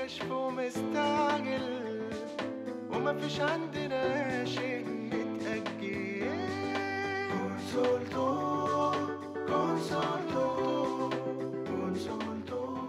كشف ومستعجل ومفيش عندنا شيء متأجل كونسولتو كونسولتو كونسولتو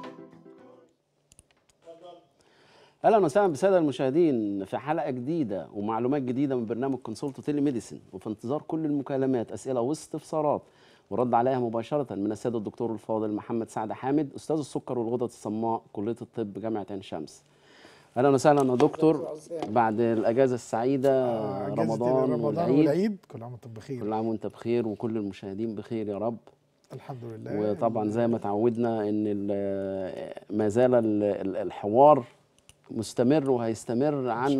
اهلا وسهلا بالساده المشاهدين في حلقه جديده ومعلومات جديده من برنامج كونسولت تيلي ميديسن وفي انتظار كل المكالمات اسئله واستفسارات ورد عليها مباشره من السيد الدكتور الفاضل محمد سعد حامد استاذ السكر والغدد الصماء كليه الطب جامعه عين شمس اهلا وسهلا يا دكتور بعد الاجازه السعيده أجازة رمضان رمضان والعيد والعيد كل عام وانتم بخير كل عام وانت بخير وكل المشاهدين بخير يا رب الحمد لله وطبعا زي ما تعودنا ان ال- ما زال ال- ال- الحوار مستمر وهيستمر عن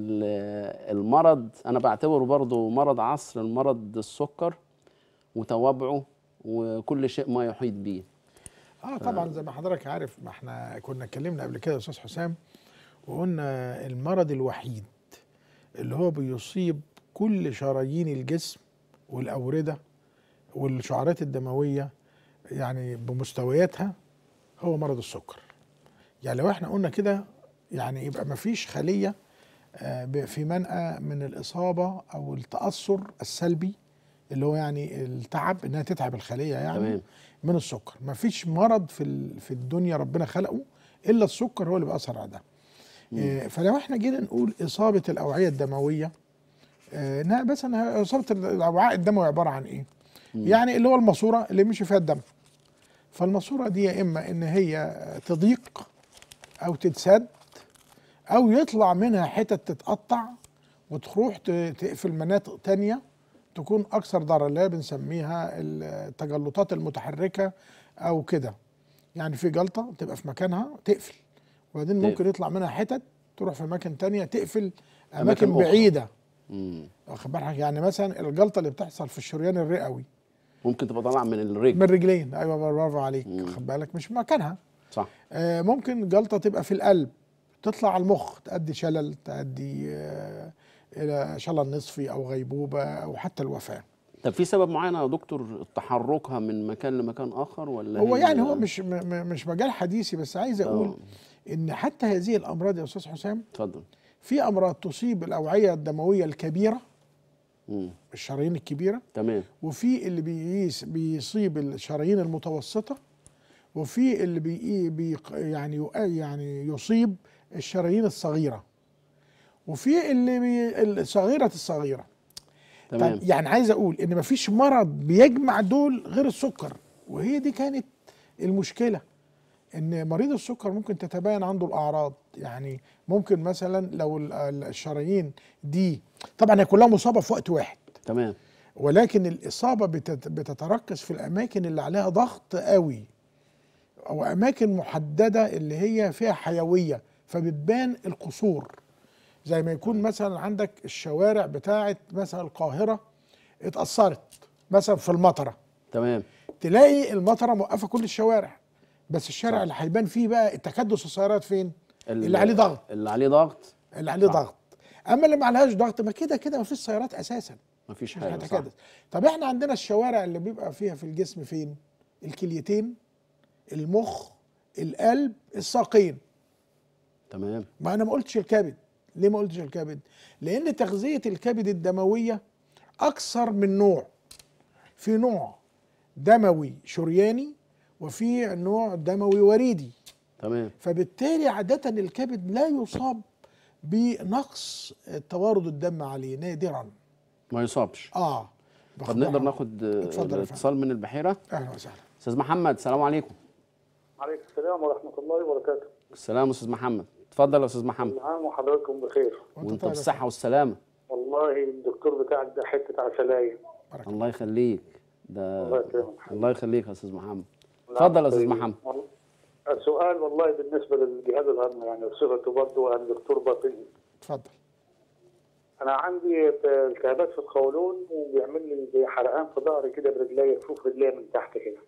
ال- المرض انا بعتبره برضو مرض عصر المرض السكر وتوابعه وكل شيء ما يحيط به اه طبعا زي ما حضرتك عارف ما احنا كنا اتكلمنا قبل كده يا استاذ حسام وقلنا المرض الوحيد اللي هو بيصيب كل شرايين الجسم والاورده والشعرات الدمويه يعني بمستوياتها هو مرض السكر يعني لو احنا قلنا كده يعني يبقى ما فيش خليه آه، ب- في منأى من الإصابة أو التأثر السلبي اللي هو يعني التعب إنها تتعب الخلية يعني تمام. من السكر ما فيش مرض في ال- في الدنيا ربنا خلقه إلا السكر هو اللي بيأثر على ده آه، فلو احنا جينا نقول إصابة الأوعية الدموية آه، إنها بس إنها إصابة الأوعاء الدموي عبارة عن إيه؟ يعني اللي هو الماسورة اللي مشي فيها الدم فالماسورة دي يا إما إن هي تضيق أو تتسد او يطلع منها حتت تتقطع وتروح ت- تقفل مناطق تانية تكون اكثر ضرر اللي هي بنسميها التجلطات المتحركه او كده يعني في جلطه تبقى في مكانها تقفل وبعدين تقفل. ممكن يطلع منها حتت تروح في اماكن تانية تقفل أماكن اماكن أخرى. بعيده مم. واخد بالك يعني مثلا الجلطه اللي بتحصل في الشريان الرئوي ممكن تبقى طالعه من الرجل من الرجلين ايوه برافو عليك واخد بالك مش في مكانها صح آه، ممكن جلطة تبقى في القلب تطلع على المخ تؤدي شلل تؤدي آه، إلى شلل نصفي أو غيبوبة أو حتى الوفاة طب في سبب معين يا دكتور تحركها من مكان لمكان اخر ولا هو هي- يعني هو مش م- م- مش مجال حديثي بس عايز أقول آه. إن حتى هذه الأمراض يا أستاذ حسام اتفضل في أمراض تصيب الأوعية الدموية الكبيرة مم. الشرايين الكبيرة تمام وفي اللي بيقيس بيصيب الشرايين المتوسطة وفي اللي بي بي يعني يق- يعني يصيب الشرايين الصغيرة وفي اللي بي الصغيرة الصغيرة تمام طب يعني عايز اقول ان مفيش مرض بيجمع دول غير السكر وهي دي كانت المشكلة ان مريض السكر ممكن تتبين عنده الاعراض يعني ممكن مثلا لو ال- ال- الشرايين دي طبعا هي كلها مصابة في وقت واحد تمام ولكن الإصابة بتت- بتتركز في الأماكن اللي عليها ضغط قوي أو أماكن محددة اللي هي فيها حيوية فبتبان القصور زي ما يكون مثلا عندك الشوارع بتاعت مثلا القاهرة اتأثرت مثلا في المطرة تمام تلاقي المطرة موقفة كل الشوارع بس الشارع صح. اللي هيبان فيه بقى تكدس السيارات فين؟ ال- اللي عليه ضغط اللي عليه ضغط اللي عليه صح. ضغط أما اللي ما عليهاش ضغط ما كده كده ما فيش سيارات أساسا مفيش مش حاجه صح هتكدس طب احنا عندنا الشوارع اللي بيبقى فيها في الجسم فين الكليتين المخ القلب الساقين تمام ما انا ما قلتش الكبد ليه ما قلتش الكبد لان تغذيه الكبد الدمويه اكثر من نوع في نوع دموي شرياني وفي نوع دموي وريدي تمام فبالتالي عاده الكبد لا يصاب بنقص توارد الدم عليه نادرا ما يصابش اه طب نقدر ناخد آه، اتفضل يا اتصال من البحيره اهلا وسهلا استاذ محمد السلام عليكم عليكم السلام ورحمة الله وبركاته السلام استاذ محمد اتفضل يا استاذ محمد كل عام وحضراتكم بخير وانت وانت طيب يا بالصحه والسلامه والله الدكتور بتاعك ده حتة عسلاية الله يخليك ده الله يكرمك الله يخليك يا استاذ محمد اتفضل يا استاذ محمد والله- السؤال والله بالنسبة للجهاز الهضمي يعني بصفته برضه أنا دكتور باطني اتفضل أنا عندي التهابات في القولون وبيعمل لي زي حرقان في ظهري كده برجليا شوف رجليا من تحت كده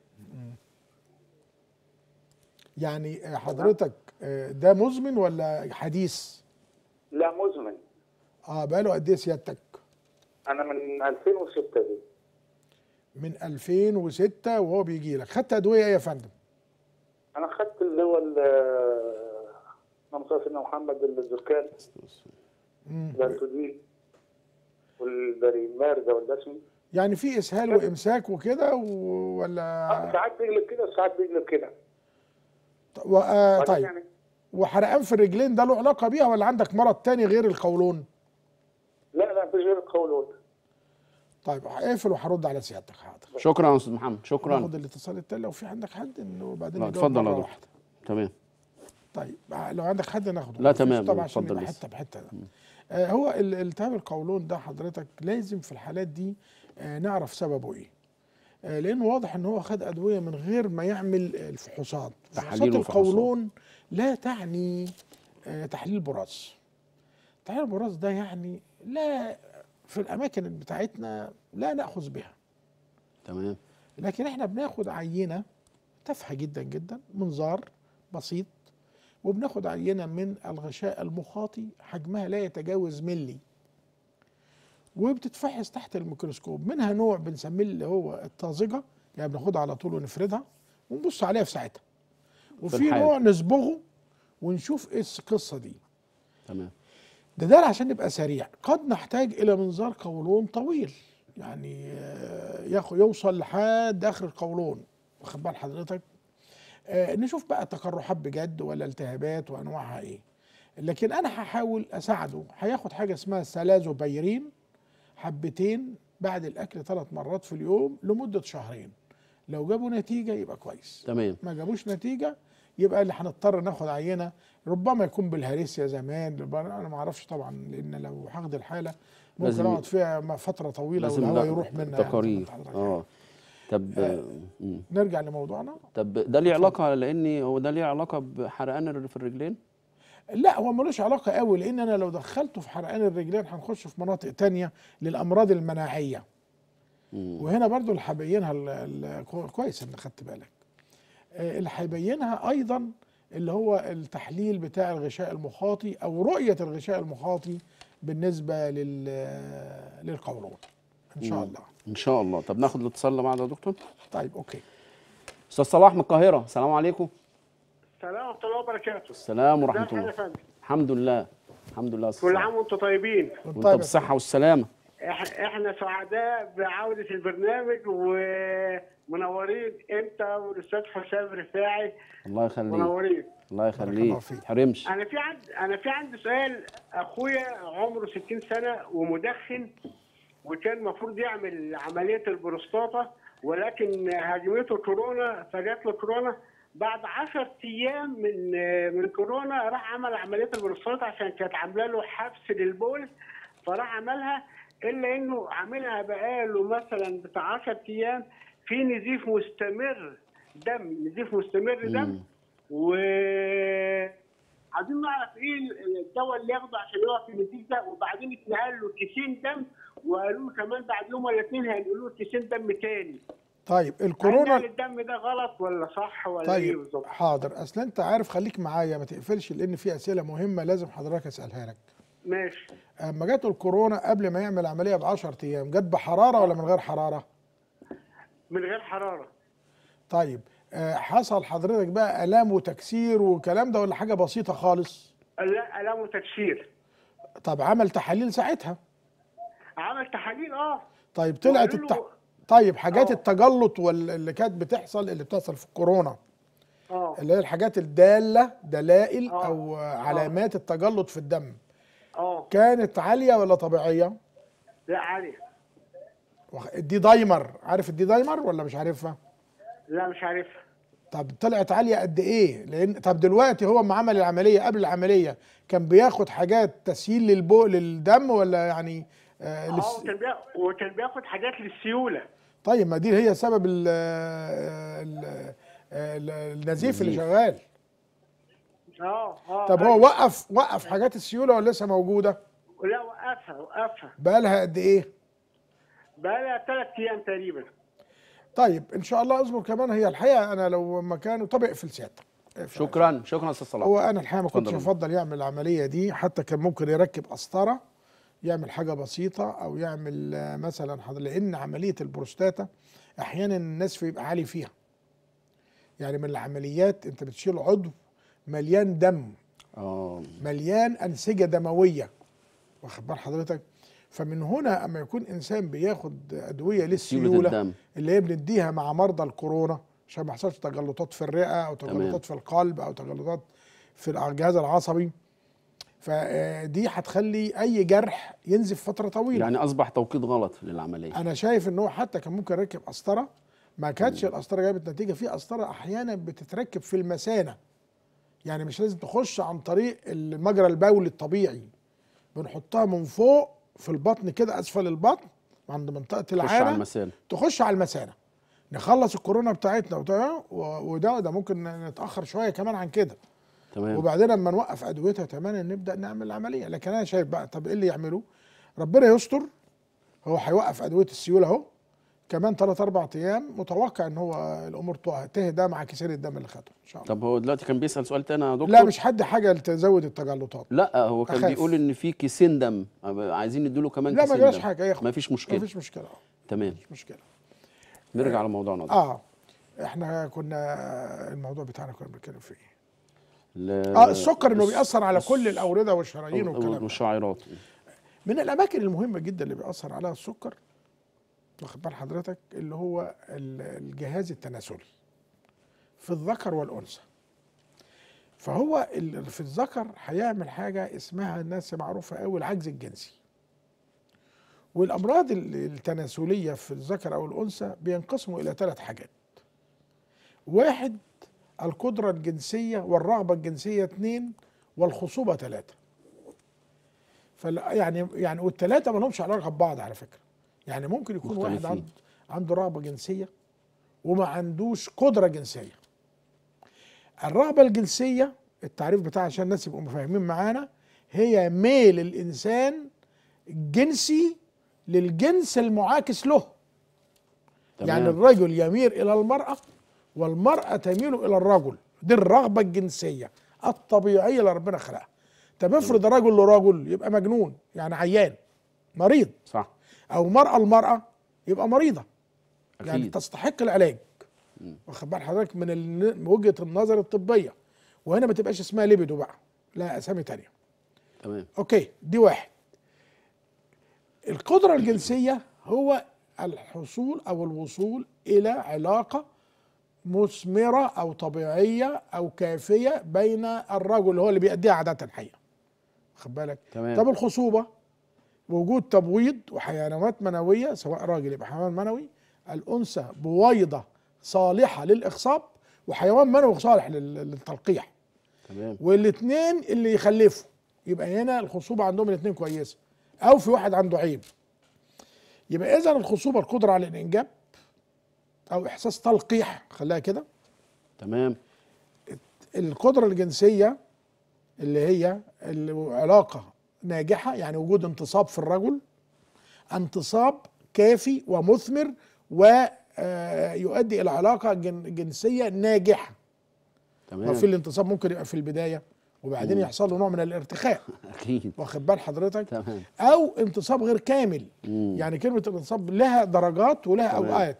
يعني آه، حضرتك آه، ده مزمن ولا حديث؟ لا مزمن اه بقاله قد ايه سيادتك؟ أنا من 2006 دي من 2006 وهو بيجي لك، خدت ادويه ايه يا فندم؟ أنا خدت اللي هو ال- اللهم صل على سيدنا محمد الزكام مم. الانسولين والبريمار ده والدسم يعني في اسهال وامساك وكده و- ولا ساعات بيقلب كده وساعات بيقلب كده و... آه وبعدين طيب يعني وحرقان في الرجلين ده له علاقه بيها ولا عندك مرض تاني غير القولون لا لا مفيش غير القولون طيب اقفل وهرد على سيادتك حاضر شكرا يا استاذ محمد شكرا ناخد الاتصال التاني لو في عندك حد انه بعدين لا نجاوب اتفضل يا مرة دكتور واحدة. تمام طيب لو عندك حد ناخده لا مفيش تمام، طبعا عشان اتفضل يبقى بس. حته بحته ده. آه هو ال- التهاب القولون ده حضرتك لازم في الحالات دي آه نعرف سببه ايه آه لانه واضح ان هو خد ادويه من غير ما يعمل الفحوصات فحوصات تحاليل وفحوصات. القولون لا تعني آه تحليل براز تحليل البراز ده يعني لا في الاماكن بتاعتنا لا ناخذ بها تمام لكن احنا بناخد عينه تافهه جدا جدا منظار بسيط وبناخد عينه من الغشاء المخاطي حجمها لا يتجاوز ملي وبتتفحص تحت الميكروسكوب منها نوع بنسميه اللي هو الطازجه يعني بناخدها على طول ونفردها ونبص عليها في ساعتها وفي الحال. نوع نصبغه ونشوف ايه القصه دي تمام ده ده عشان نبقى سريع قد نحتاج الى منظار قولون طويل يعني آه، ياخ- يوصل لحد اخر القولون واخد بال حضرتك آه، نشوف بقى تقرحات بجد ولا التهابات وانواعها ايه لكن انا هحاول اساعده هياخد حاجه اسمها سلازوبيرين حبتين بعد الاكل ثلاث مرات في اليوم لمده شهرين لو جابوا نتيجه يبقى كويس تمام ما جابوش نتيجه يبقى اللي هنضطر ناخد عينه ربما يكون بالهريسيا زمان ربما- انا ما اعرفش طبعا لان لو هاخد الحاله ممكن لازم- اقعد فيها م- فتره طويله لازم والهواء لا- يروح منها يعني زي ما تقارير انت حضرتك اه عارف. طب آه. مم. نرجع لموضوعنا طب ده ليه علاقه لان هو ده ليه علاقه بحرقان الر- في الرجلين لا هو ملوش علاقه قوي لان انا لو دخلته في حرقان الرجلين هنخش في مناطق تانية للامراض المناعيه مم. وهنا برضو اللي هبينها ال- ال- كو- كويس ان خدت بالك آه، اللي هيبينها ايضا اللي هو التحليل بتاع الغشاء المخاطي او رؤيه الغشاء المخاطي بالنسبه لل للقولون ان شاء مم. الله ان شاء الله طب ناخد الاتصال اللي بعده يا دكتور طيب اوكي استاذ صلاح من القاهره السلام عليكم السلام ورحمة الله وبركاته. السلام ورحمه ازي الله حضرتك يا فندم؟ الحمد لله الحمد لله يا أستاذ كل صلاح. عام وانتم طيبين. وانت طيب بالصحه والسلامه إح- احنا سعداء بعودة البرنامج ومنورين انت والاستاذ حسام رفاعي الله يخليك منورين. الله الله يخليك فيك. حرمش انا في عند انا في عندي سؤال اخويا عمره 60 سنة ومدخن وكان المفروض يعمل عملية البروستاتا ولكن هاجمته كورونا فجات له كورونا بعد 10 ايام من من كورونا راح عمل عمليه البروستاتا عشان كانت عامله له حبس للبول فراح عملها الا انه عاملها بقاله مثلا بتاع 10 ايام في نزيف مستمر دم نزيف مستمر دم مم. و عايزين نعرف ايه الدواء اللي ياخده عشان يقف النزيف ده وبعدين اتنقل له كيسين دم وقالوا له كمان بعد يوم ولا اتنين هينقلوا له كيسين دم تاني طيب هل الكورونا نقل الدم ده غلط ولا صح ولا ايه طيب بالظبط؟ حاضر اصل انت عارف خليك معايا ما تقفلش لان في اسئله مهمه لازم حضرتك اسالها لك ماشي اما جات الكورونا قبل ما يعمل عمليه ب 10 ايام جت بحراره ولا من غير حراره من غير حراره طيب آه، حصل حضرتك بقى الام وتكسير والكلام ده ولا حاجه بسيطه خالص لا الام وتكسير طب عمل تحاليل ساعتها عمل تحاليل اه طيب طلعت وقالوا التح... له- طيب حاجات آه. التجلط وال- اللي كانت بتحصل اللي بتحصل في الكورونا اه اللي هي الحاجات الداله دلائل آه. او علامات التجلط في الدم اه كانت عاليه ولا طبيعيه لا عالي وخ- الدي دايمر عارف الدي دايمر ولا مش عارفها لا مش عارفها طب طلعت عاليه قد ايه لان طب دلوقتي هو ما عمل العمليه قبل العمليه كان بياخد حاجات تسهيل للبو للدم ولا يعني آه اه لس... وكان بياخد وكان بياخد حاجات للسيوله طيب ما دي هي سبب ال ال ال- النزيف اللي شغال اه اه طب هو وقف وقف حاجات السيوله ولا لسه موجوده لا وقفها وقفها بقى لها قد ايه بقى لها ثلاث ايام تقريبا طيب ان شاء الله اصبر كمان هي الحقيقه انا لو مكانه طب اقفل سيادتك اقفل. شكرا شكرا يا استاذ صلاح هو انا الحقيقه ما كنتش اتفضل. افضل يعمل العمليه دي حتى كان ممكن يركب قسطره يعمل حاجه بسيطه او يعمل آه، مثلا حضر لان عمليه البروستاتا احيانا الناس بيبقى عالي فيها يعني من العمليات انت بتشيل عضو مليان دم اه مليان انسجه دمويه واخد بال حضرتك فمن هنا اما يكون انسان بياخد ادويه سيولة للسيوله الدم اللي هي بنديها مع مرضى الكورونا عشان ما يحصلش تجلطات في الرئه او تمام. تجلطات في القلب او تجلطات في الجهاز العصبي فدي هتخلي اي جرح ينزف فتره طويله يعني اصبح توقيت غلط للعمليه انا شايف ان هو حتى كان ممكن يركب قسطره ما كانتش القسطره جابت نتيجه في قسطره احيانا بتتركب في المثانه يعني مش لازم تخش عن طريق المجرى البولي الطبيعي بنحطها من فوق في البطن كده اسفل البطن عند منطقه خش على العانه المسال تخش على المثانه نخلص الكورونا بتاعتنا وبتاع- و- وده ده ممكن نتاخر شويه كمان عن كده تمام وبعدين لما نوقف ادويتها تماما نبدا نعمل العمليه لكن انا شايف بقى طب ايه اللي يعمله ربنا يستر هو هيوقف ادويه السيوله اهو كمان 3 4 ايام متوقع ان هو الامور تقع- تهدى مع كسير الدم اللي خده ان شاء الله طب هو دلوقتي كان بيسال سؤال تاني يا دكتور لا مش حد حاجه تزود التجلطات لا هو كان أخاف. بيقول ان في كيسين دم عايزين نديله كمان لا ما كيسين جراش دم. حاجه ياخد ما فيش مشكله مفيش مشكله آه، تمام مش مشكله نرجع لموضوعنا ده اه احنا كنا الموضوع بتاعنا كنا بنتكلم في ايه ل- اه السكر انه الس- بيأثر على كل الاورده والشرايين والكلام ده. والشعيرات من الاماكن المهمه جدا اللي بيأثر عليها السكر واخد بال حضرتك اللي هو ال- الجهاز التناسلي في الذكر والانثى فهو ال- في الذكر هيعمل حاجه اسمها الناس معروفه قوي العجز الجنسي والامراض ال- التناسليه في الذكر او الانثى بينقسموا الى ثلاث حاجات واحد القدره الجنسيه والرغبه الجنسيه اثنين والخصوبه ثلاثه فلا يعني يعني والثلاثه ما لهمش علاقه ببعض على فكره يعني ممكن يكون واحد مختلفين. عنده عنده رغبه جنسيه وما عندوش قدره جنسيه الرغبه الجنسيه التعريف بتاعها عشان الناس يبقوا فاهمين معانا هي ميل الانسان جنسي للجنس المعاكس له تمام. يعني الرجل يميل الى المراه والمراه تميل الى الرجل دي الرغبه الجنسيه الطبيعيه اللي ربنا خلقها طب افرض رجل لرجل يبقى مجنون يعني عيان مريض صح او مراه المراه يبقى مريضه يعني اكيد تستحق العلاج واخد بال حضرتك من ال- من وجهه النظر الطبيه وهنا ما تبقاش اسمها ليبيدو بقى لا اسامي تانية تمام اوكي دي واحد القدره الجنسيه هو الحصول او الوصول الى علاقه مثمره او طبيعيه او كافيه بين الرجل اللي هو اللي بيأديها عاده حقيقه واخد بالك تمام. طب الخصوبه وجود تبويض وحيوانات منويه سواء راجل يبقى حيوان منوي الانثى بويضه صالحه للاخصاب وحيوان منوي صالح لل- للتلقيح تمام والاثنين اللي يخلفوا يبقى هنا الخصوبه عندهم الاثنين كويسه او في واحد عنده عيب يبقى اذا الخصوبه القدره على الانجاب او احساس تلقيح خليها كده تمام القدره الجنسيه اللي هي العلاقه ناجحه يعني وجود انتصاب في الرجل انتصاب كافي ومثمر ويؤدي الى علاقه جن- جنسيه ناجحه تمام وفي الانتصاب ممكن يبقى في البدايه وبعدين مم. يحصل له نوع من الارتخاء اكيد واخد بال حضرتك تمام او انتصاب غير كامل مم. يعني كلمه الانتصاب لها درجات ولها تمام. اوقات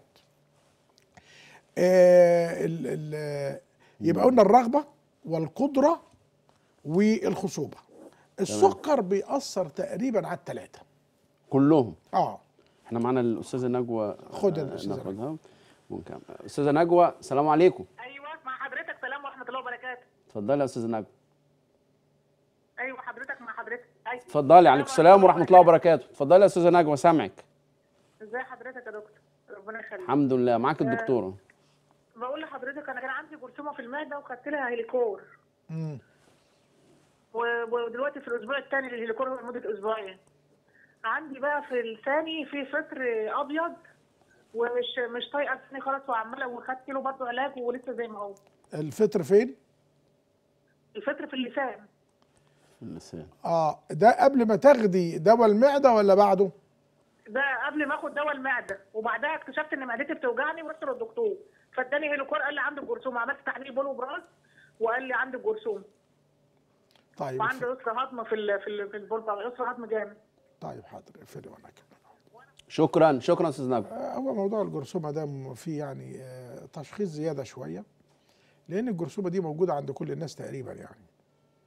آه ال ال يبقى قلنا الرغبه والقدره والخصوبه السكر بيأثر تقريبا على الثلاثه كلهم اه احنا معانا الاستاذه نجوى خد آه، الأستاذة ناخدها ونكمل استاذه نجوى السلام عليكم ايوه مع حضرتك سلام ورحمه الله وبركاته اتفضلي يا استاذه نجوى ايوه حضرتك مع حضرتك ايوه اتفضلي عليكم السلام ورحمه الله وبركاته اتفضلي يا استاذه نجوى سامعك ازي حضرتك يا دكتور ربنا يخليك الحمد لله معاك الدكتوره بقول لحضرتك انا كان عندي جرثومه في المعده وخدت لها هيليكور مم. و- ودلوقتي في الاسبوع الثاني للهيليكور هو لمده اسبوعين عندي بقى في لساني في فطر ابيض ومش مش طايقه لساني خالص وعماله وخدت له برضه علاج ولسه زي ما هو الفطر فين؟ الفطر في اللسان اللسان اه ده قبل ما تاخدي دواء المعده ولا بعده؟ ده قبل ما اخد دواء المعده وبعدها اكتشفت ان معدتي بتوجعني ورحت للدكتور فاداني هيلوكور قال لي عندك جرثومه عملت تحليل بول وبراز وقال لي عندك جرثومه طيب وعندي يسر هضم في ال في ال في البول يسر هضم جامد طيب حاضر اقفلي وانا كمان شكرا شكرا استاذ نجوى آه، هو موضوع الجرثومه ده م- فيه يعني آه، تشخيص زياده شويه لان الجرثومه دي موجوده عند كل الناس تقريبا يعني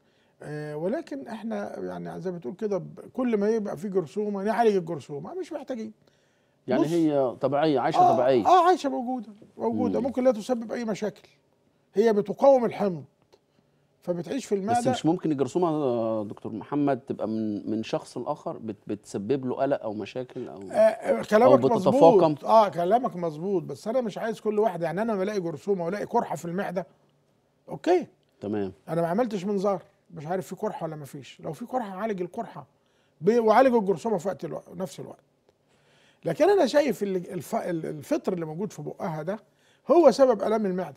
آه، ولكن احنا يعني زي ما بتقول كده ب- كل ما يبقى في جرثومه نعالج الجرثومه مش محتاجين يعني بص. هي طبيعيه عايشه آه طبيعيه اه عايشه موجوده موجوده مم. ممكن لا تسبب اي مشاكل هي بتقاوم الحمض فبتعيش في بس المعده مش ممكن الجرثومه آه، دكتور محمد تبقى من من شخص لاخر بت بتسبب له قلق او مشاكل او آه، آه كلامك بتتفاقم. مظبوط اه كلامك مظبوط بس انا مش عايز كل واحد يعني انا لما الاقي جرثومه والاقي قرحه في المعده اوكي تمام انا ما عملتش منظار مش عارف في قرحه ولا ما فيش لو في قرحه اعالج القرحه ب- واعالج الجرثومه في وقت الوقت نفس الوقت لكن انا شايف اللي الف... الفطر اللي موجود في بقها ده هو سبب الام المعده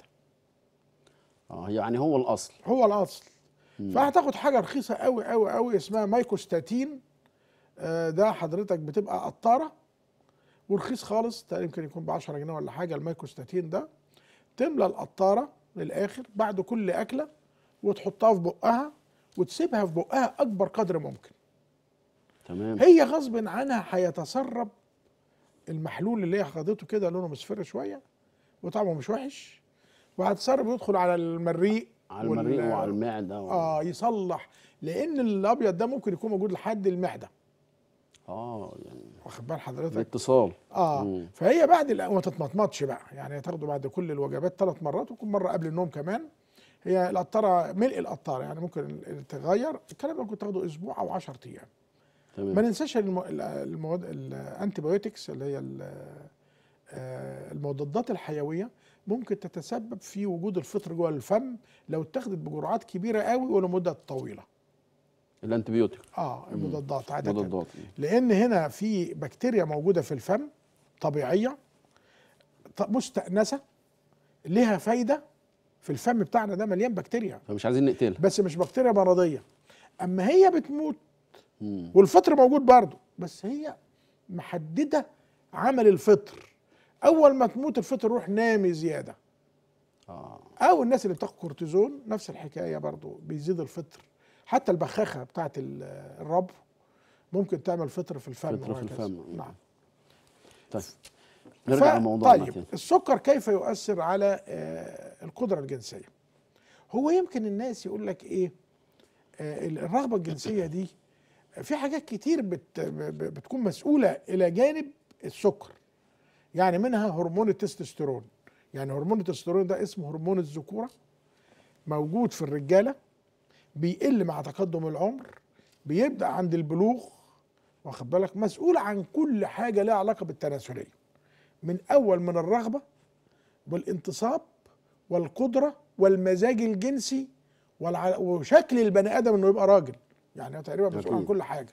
اه يعني هو الاصل هو الاصل فهتاخد حاجه رخيصه قوي قوي قوي اسمها مايكوستاتين آه، ده حضرتك بتبقى قطاره ورخيص خالص تقريبا يمكن يكون ب 10 جنيه ولا حاجه المايكوستاتين ده تملى القطاره للاخر بعد كل اكله وتحطها في بقها وتسيبها في بقها اكبر قدر ممكن تمام هي غصب عنها هيتسرب المحلول اللي هي خدته كده لونه مصفر شويه وطعمه مش وحش وهتسرب ويدخل على المريء على وال- المريء وعلى المعده و... اه يصلح لان الابيض ده ممكن يكون موجود لحد المعده اه يعني واخد بال حضرتك الاتصال اه مم. فهي بعد الأ- وما تتمطمطش بقى يعني تاخده بعد كل الوجبات ثلاث مرات وكل مره قبل النوم كمان هي القطاره ملء القطاره يعني ممكن تغير الكلام ده ممكن تاخده اسبوع او 10 ايام ما تمام ننساش المو... ال- المواد الانتي بايوتكس اللي هي ال- آه، المضادات الحيويه ممكن تتسبب في وجود الفطر جوه الفم لو اتخذت بجرعات كبيره قوي ولمده طويله الانتبيوتيك اه المضادات عاده مضادات لان هنا في بكتيريا موجوده في الفم طبيعيه ط- مستأنسه لها فايده في الفم بتاعنا ده مليان بكتيريا فمش عايزين نقتلها بس مش بكتيريا مرضيه اما هي بتموت مم. والفطر موجود برضه بس هي محدده عمل الفطر اول ما تموت الفطر يروح نامي زياده اه او الناس اللي بتاخد كورتيزون نفس الحكايه برضه بيزيد الفطر حتى البخاخه بتاعت ال- الربو ممكن تعمل فطر في الفم فطر في وهكذا. الفم. نعم طيب نرجع ف- لموضوعنا طيب تاني السكر كيف يؤثر على آه، القدره الجنسيه هو يمكن الناس يقول لك ايه آه، الرغبه الجنسيه دي في حاجات كتير بت ب- ب- بتكون مسؤوله الى جانب السكر يعني منها هرمون التستوستيرون يعني هرمون التستوستيرون ده اسمه هرمون الذكوره موجود في الرجاله بيقل مع تقدم العمر بيبدا عند البلوغ واخد بالك مسؤول عن كل حاجه لها علاقه بالتناسليه من اول من الرغبه والانتصاب والقدره والمزاج الجنسي والع... وشكل البني ادم انه يبقى راجل يعني هو تقريبا مسؤول عن أكيد. كل حاجه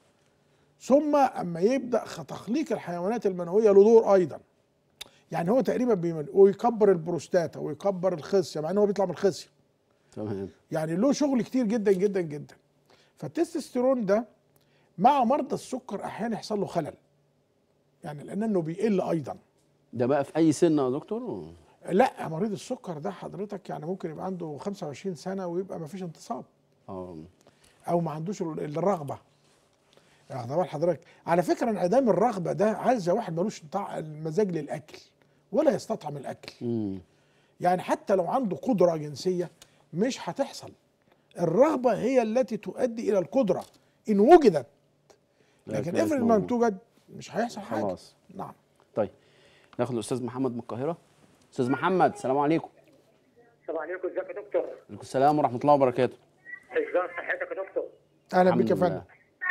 ثم اما يبدا خ- تخليق الحيوانات المنويه له دور ايضا يعني هو تقريبا بيمن... ويكبر البروستاتا ويكبر الخصيه مع ان هو بيطلع من الخصيه تمام يعني له شغل كتير جدا جدا جدا فالتستوستيرون ده مع مرضى السكر احيانا يحصل له خلل يعني لانه بيقل ايضا ده بقى في اي سن يا دكتور لا مريض السكر ده حضرتك يعني ممكن يبقى عنده 25 سنه ويبقى ما فيش انتصاب اه او ما عندوش ال- الرغبه يعني طبعا حضرتك على فكره انعدام الرغبه ده عايز واحد ملوش طع- المزاج للاكل ولا يستطعم الاكل امم يعني حتى لو عنده قدره جنسيه مش هتحصل الرغبه هي التي تؤدي الى القدره ان وجدت لكن كانت افرض ما موجودة. توجد مش هيحصل حاجه خلاص نعم طيب ناخد الاستاذ محمد من القاهره استاذ محمد السلام عليكم السلام عليكم ازيك يا دكتور وعليكم السلام ورحمه الله وبركاته ازاي صحتك يا دكتور اهلا الحمد بك يا لله. فندم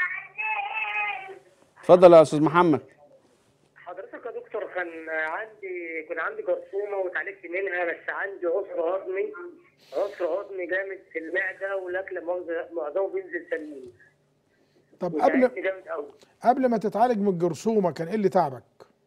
اتفضل يا استاذ محمد حضرتك يا دكتور كان عندي كان عندي جرثومه واتعالجت منها بس عندي عسر هضمي عسر هضمي جامد في المعده والاكل معظ- معظمه بينزل سليم طب وتعبني قبل جامد قوي قبل ما تتعالج من الجرثومه كان ايه اللي تعبك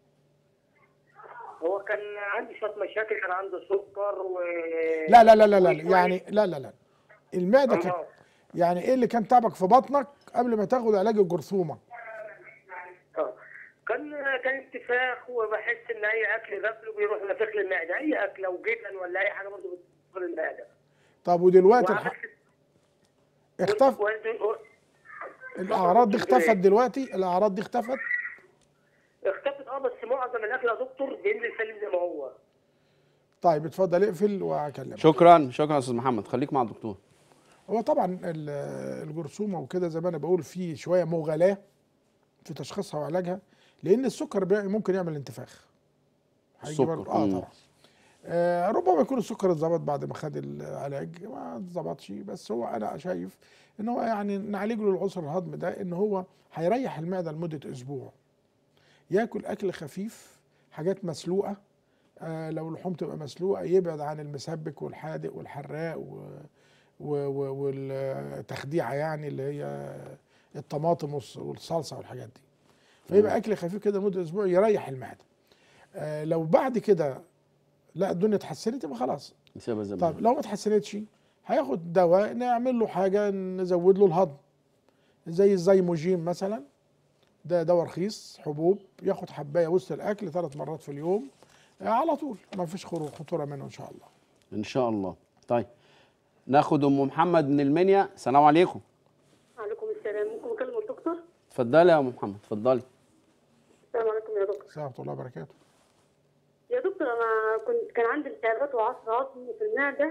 هو كان عندي شويه مشاكل كان عنده سكر و لا لا لا لا, لا وشوية- يعني لا لا لا المعده كانت آه. يعني ايه اللي كان تعبك في بطنك قبل ما تاخد علاج الجرثومه آه. كان كان انتفاخ وبحس ان اي اكل باكله بيروح نافخ لي المعده اي اكل او جبن ولا اي حاجه برضه بتدخل المعده طب ودلوقتي الح... وعملت- اختفى والدي- و- الاعراض دي اختفت دلوقتي الاعراض دي اختفت اختفت اه بس معظم الاكل يا دكتور بينزل سليم زي ما هو طيب اتفضل اقفل وهكلمك شكرا شكرا يا استاذ محمد خليك مع الدكتور هو طبعا ال- الجرثومه وكده زي ما انا بقول في شويه مغالاه في تشخيصها وعلاجها لان السكر بي- ممكن يعمل انتفاخ هيجي السكر، برضه- اه مم. طبعا آه ربما يكون السكر اتظبط بعد ما خد العلاج ما اتظبطش بس هو انا شايف ان هو يعني نعالج له العسر الهضم ده ان هو هيريح المعده لمده اسبوع ياكل اكل خفيف حاجات مسلوقه آه لو اللحوم تبقى مسلوقه يبعد عن المسبك والحادق والحراق و و و والتخديعه يعني اللي هي الطماطم والص- والصلصه والحاجات دي فيبقى اكل خفيف كده لمده اسبوع يريح المعده آه لو بعد كده لا الدنيا اتحسنت يبقى خلاص نسيبها زي ما طب هي. لو ما اتحسنتش هياخد دواء نعمل له حاجه نزود له الهضم زي الزيموجين مثلا ده دواء رخيص حبوب ياخد حبايه وسط الاكل ثلاث مرات في اليوم آه، على طول ما فيش خرو- خطوره منه ان شاء الله ان شاء الله طيب ناخد ام محمد من المنيا السلام عليكم وعليكم السلام ممكن اكلم الدكتور اتفضلي يا ام محمد اتفضلي السلام عليكم يا دكتور السلام ورحمه الله وبركاته يا دكتور انا كنت كان عندي التهابات وعصر عظمي في المعده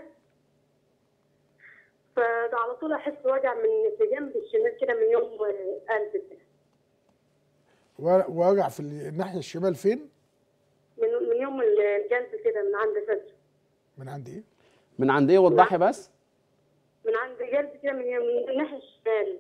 فده على طول احس وجع من في جنب الشمال كده من يوم قلب كده و- ووجع في ال- الناحيه الشمال فين من من يوم الجلد كده من عند صدري من عند ايه من عند ايه وضحي بس من عند جلد كده من من الناحيه الشمال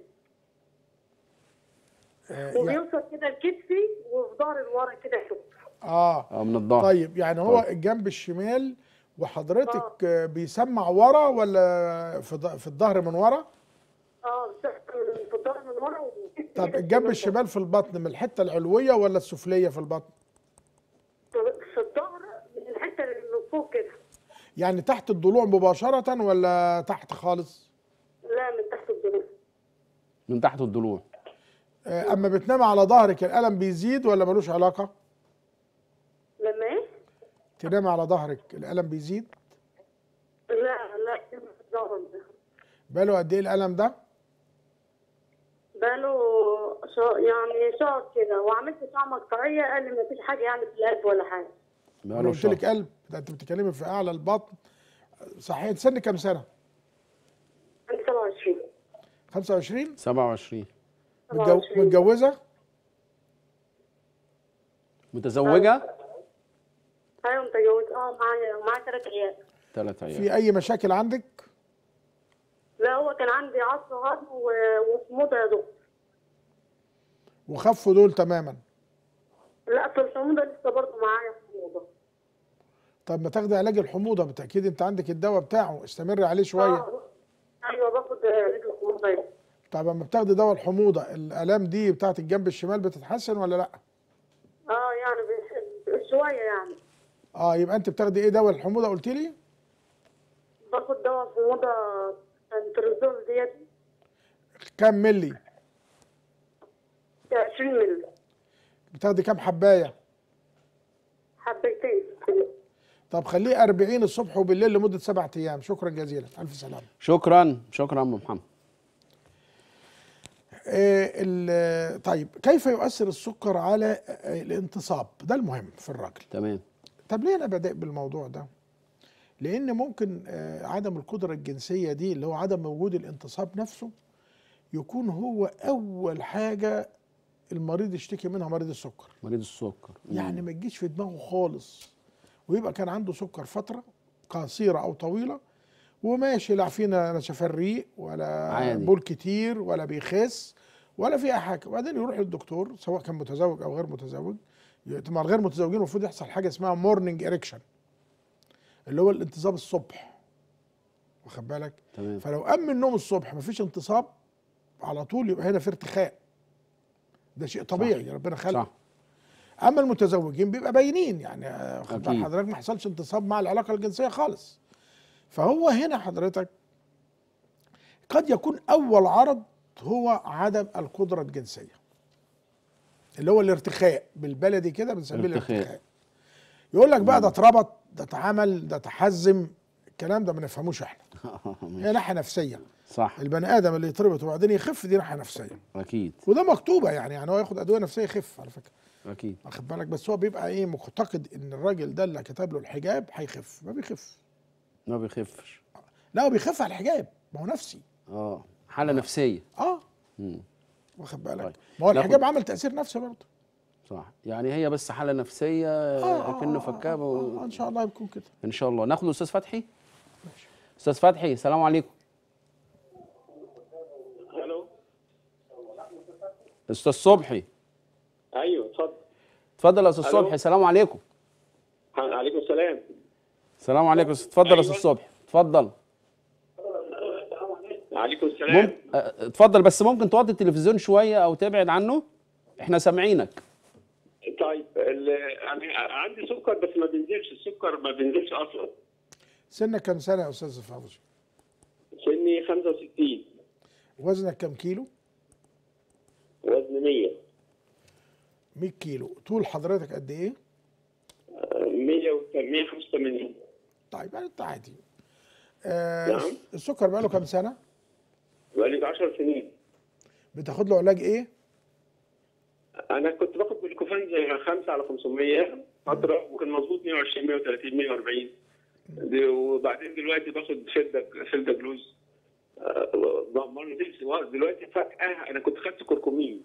آه, يعني وبيوصل كده لكتفي وفي ظهري لورا كده شوف اه اه من الظهر طيب يعني هو طيب. الجنب الشمال وحضرتك آه. بيسمع ورا ولا في ض- في الظهر من ورا اه في الظهر من ورا وكتفي طب كده الجنب من الشمال في البطن من الحته العلويه ولا السفليه في البطن ورا. في الظهر من الحته اللي فوق كده يعني تحت الضلوع مباشره ولا تحت خالص لا من تحت الضلوع من تحت الضلوع آه، اما بتنام على ظهرك الالم بيزيد ولا ملوش علاقه لما ايه؟ تنام على ظهرك الالم بيزيد لا لا في الظهر ده بقاله قد ايه الالم ده بقاله شهر يعني شهر كده وعملت اشعه مقطعيه قال لي ما فيش حاجه يعني في القلب ولا حاجه انا بقاله قلت شهر لك قلب ده انت بتتكلمي في اعلى البطن صحيح سن كام سنه عندي 27 25 27 متجو... 27. متجوزه متزوجه ايوه متجوز اه معايا معايا ثلاث عيال ثلاث عيال في اي مشاكل عندك لا هو كان عندي عصر هضم و- وحموضه يا دكتور وخفوا دول تماما لا في الحموضه لسه برضه معايا حموضه طب ما تاخدي علاج الحموضه بالتاكيد انت عندك الدواء بتاعه استمري عليه شويه آه. ايوه باخد علاج الحموضه دي. طب اما بتاخدي دواء الحموضه الالام دي بتاعت الجنب الشمال بتتحسن ولا لا اه يعني بيح- شويه يعني اه يبقى انت بتاخدي ايه دواء الحموضه قلت لي باخد دواء حموضه انترزول ديت كام ملي 20 مللي بتاخدي كام حبايه حبيتين طب خليه 40 الصبح وبالليل لمده سبعة ايام شكرا جزيلا الف سلامه شكرا شكرا ام محمد آه، ال- طيب كيف يؤثر السكر على آه، الانتصاب ده المهم في الراجل تمام طب ليه انا بادئ بالموضوع ده لان ممكن آه، عدم القدره الجنسيه دي اللي هو عدم وجود الانتصاب نفسه يكون هو اول حاجه المريض يشتكي منها مريض السكر مريض السكر يعني ما تجيش في دماغه خالص ويبقى كان عنده سكر فتره قصيره او طويله وماشي لا فينا نشف الريق ولا عادي. بول كتير ولا بيخس ولا في اي حاجه وبعدين يروح للدكتور سواء كان متزوج او غير متزوج طبعا الغير متزوجين المفروض يحصل حاجه اسمها مورنينج اريكشن اللي هو الانتصاب الصبح واخد بالك تمام فلو قام من النوم الصبح مفيش انتصاب على طول يبقى هنا في ارتخاء ده شيء طبيعي ربنا خلقه صح اما المتزوجين بيبقى باينين يعني آه، واخد بال أكيد. حضرتك ما حصلش انتصاب مع العلاقه الجنسيه خالص فهو هنا حضرتك قد يكون اول عرض هو عدم القدره الجنسيه اللي هو الارتخاء بالبلدي كده بنسميه الارتخاء. الارتخاء يقول لك بقى ده اتربط ده اتعمل ده تحزم الكلام ده ما نفهموش احنا هي ناحيه نفسيه صح البني ادم اللي يتربط وبعدين يخف دي ناحيه نفسيه اكيد وده مكتوبه يعني يعني هو ياخد ادويه نفسيه يخف على فكره اكيد واخد بالك بس هو بيبقى ايه معتقد ان الراجل ده اللي كتب له الحجاب هيخف ما بيخف ما بيخفش لا هو بيخف على الحجاب ما هو نفسي اه حاله نفسيه اه مم. واخد بالك طيب. ما هو ناخد- الحجاب عمل تاثير نفسي برضه صح يعني هي بس حاله نفسيه آه، كأنه آه، فكابه آه، و... آه، ان شاء الله يكون كده ان شاء الله ناخد الاستاذ فتحي استاذ فتحي السلام عليكم الو استاذ صبحي ايوه اتفضل اتفضل يا استاذ ألو. صبحي السلام عليكم عليكم السلام السلام عليكم اتفضل يا استاذ أيوة. صبحي اتفضل عليكم السلام مم... اه، اتفضل بس ممكن توطي التلفزيون شويه او تبعد عنه احنا سامعينك طيب ال- انا عندي سكر بس ما بينزلش السكر ما بينزلش اصلا سنك كام سنه يا استاذ فوزي سني 65 وزنك كام كيلو وزن 100 100 كيلو طول حضرتك قد ايه 100 185 طيب يعني انت عادي آه نعم. السكر بقاله كام سنه بقالي 10 سنين بتاخد له علاج ايه انا كنت باخد جلوكوفان زي 5 على 500 فتره وكان مظبوط 120 130 140 دي- وبعدين دلوقتي باخد فيلدا فيلدا جلوز آه، ضمان نفسي دلوقتي فجاه انا كنت خدت كركمين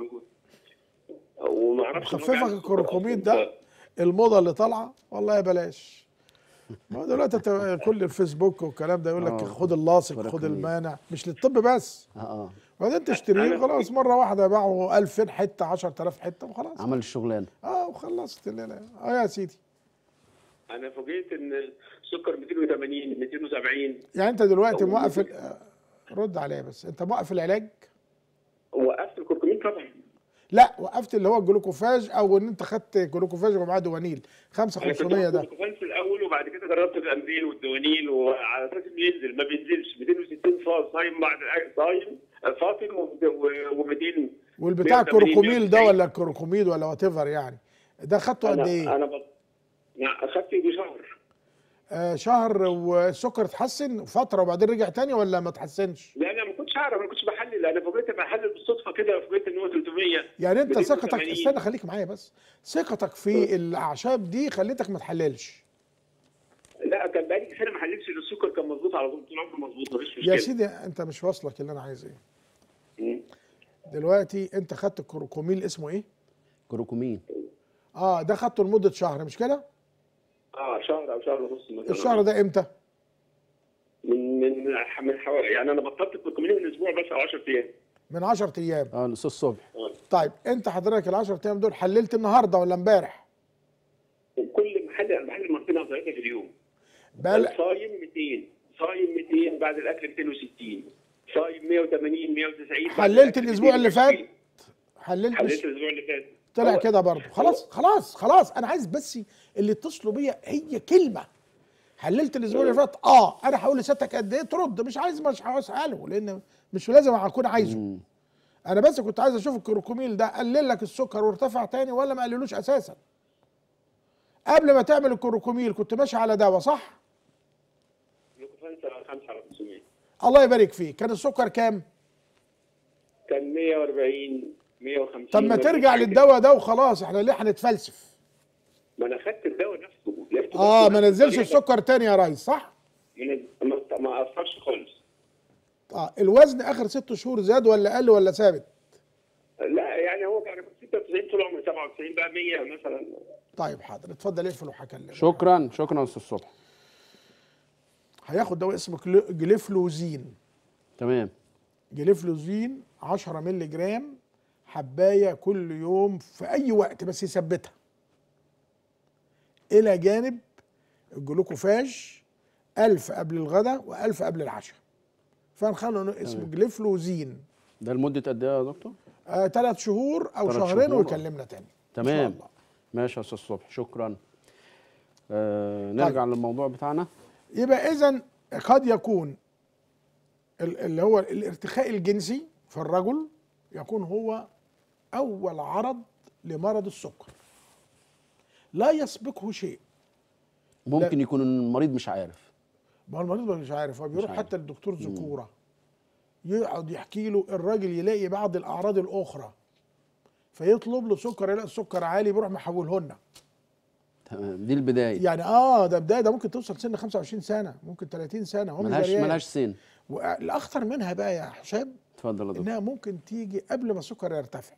وما اعرفش إن هو مخففك بيعمل سكر الكركمين أصلاً. ده الموضه اللي طالعه والله بلاش ما هو دلوقتي انت كل الفيسبوك والكلام ده يقول لك آه. خد اللاصق خد كركمين. المانع مش للطب بس اه اه وبعدين تشتريه أنا- خلاص مره واحده باعوا 2000 حته 10000 حته وخلاص عمل الشغلانه اه وخلصت الليله اه يا سيدي انا فوجئت ان سكر 280 270 يعني انت دلوقتي أو موقف ممكن- ال- آه، رد عليا بس انت موقف العلاج وقفت الكركمين طبعا لا وقفت اللي هو الجلوكوفاج او ان انت خدت جلوكوفاج ومعاه دوانيل 5 انا كنت 500 ده باخد الكركمين في الاول وبعد كده جربت الامبيل والدوانيل وعلى اساس انه ينزل ما بينزلش 260 صا- صايم بعد الأكل، صايم فاطر و200 والبتاع 180 الكروكوميل ده 190. ولا الكروكوميد ولا وات ايفر يعني ده خدته قد انا ايه؟ انا بط... لا، اخدت يجي شهر آه شهر والسكر اتحسن فتره وبعدين رجع تاني ولا ما اتحسنش؟ لا انا ما كنتش اعرف ما كنتش بحلل انا فوجئت بحلل بالصدفه كده فوجئت ان هو 300 يعني انت ثقتك 280. استنى خليك معايا بس ثقتك في الاعشاب دي خلتك ما تحللش لا كان بقالي سنه ما حللتش السكر كان مظبوط على طول طول عمره مظبوط مفيش مشكله يا سيدي انت مش واصلك اللي انا عايز ايه مم. دلوقتي انت خدت الكروكوميل اسمه ايه؟ كروكومين اه ده خدته لمده شهر مش كده؟ اه شهر او شهر ونص مثلا الشهر ده امتى؟ من من من حوالي يعني انا بطلت الكركمين من اسبوع بس او 10 ايام من 10 ايام اه الاستاذ صبحي آه. طيب انت حضرتك ال 10 ايام دول حللت النهارده ولا امبارح؟ كل محل انا بحلل مرتين او ثلاثه في اليوم بقى صايم 200 صايم 200 بعد الاكل 260 صايم 180 190 بعد حللت الأكل الاسبوع اللي فات 220. حللت حللت مش الاسبوع اللي فات طلع هو- كده برضه خلاص خلاص خلاص انا عايز بس اللي اتصلوا بيا هي كلمه حللت الاسبوع اللي فات اه انا هقول لسيادتك قد ايه ترد مش عايز مش هساله لان مش لازم اكون عايزه انا بس كنت عايز اشوف الكروكوميل ده قلل لك السكر وارتفع تاني ولا ما قللوش اساسا قبل ما تعمل الكروكوميل كنت ماشي على دواء صح جلوكوفان 5 على 500 الله يبارك فيك كان السكر كام كان 140 150 طب ما ترجع حاجة. للدواء ده وخلاص احنا ليه هنتفلسف ما انا خدت الدواء نفسه لقيته اه بس- ما نزلش بس- السكر تاني يا ريس صح ما- ما ما اثرش خالص اه الوزن اخر ست شهور زاد ولا قل ولا ثابت لا يعني هو كان 96 طول عمري 97 بقى 100 مثلا طيب حاضر اتفضل اقفل وهكلمك شكرا شكرا يا استاذ صبحي هياخد دواء اسمه كلو- جليفلوزين تمام جليفلوزين 10 مللي جرام حبايه كل يوم في اي وقت بس يثبتها الى جانب الجلوكوفاج 1000 قبل الغداء و1000 قبل العشاء فنخلوا إنه اسمه جليفلوزين ده لمده قد ايه يا دكتور آه ثلاث شهور او تلات شهرين شهور. ويكلمنا تاني إن شاء تمام الله. ماشي يا استاذ صبحي شكرا آه نرجع للموضوع بتاعنا يبقى اذا قد يكون ال- اللي هو الارتخاء الجنسي في الرجل يكون هو اول عرض لمرض السكر لا يسبقه شيء ممكن يكون المريض مش عارف ما هو المريض مش عارف هو بيروح عارف. حتى للدكتور ذكوره يقعد يحكي له الراجل يلاقي بعض الاعراض الاخرى فيطلب له سكر يلاقي السكر عالي بيروح محوله لنا تمام دي البدايه يعني اه ده بدايه ده ممكن توصل سن 25 سنه ممكن 30 سنه هم ملهاش زريان. ملهاش سن والاخطر منها بقى يا حسام اتفضل يا دكتور انها ممكن تيجي قبل ما السكر يرتفع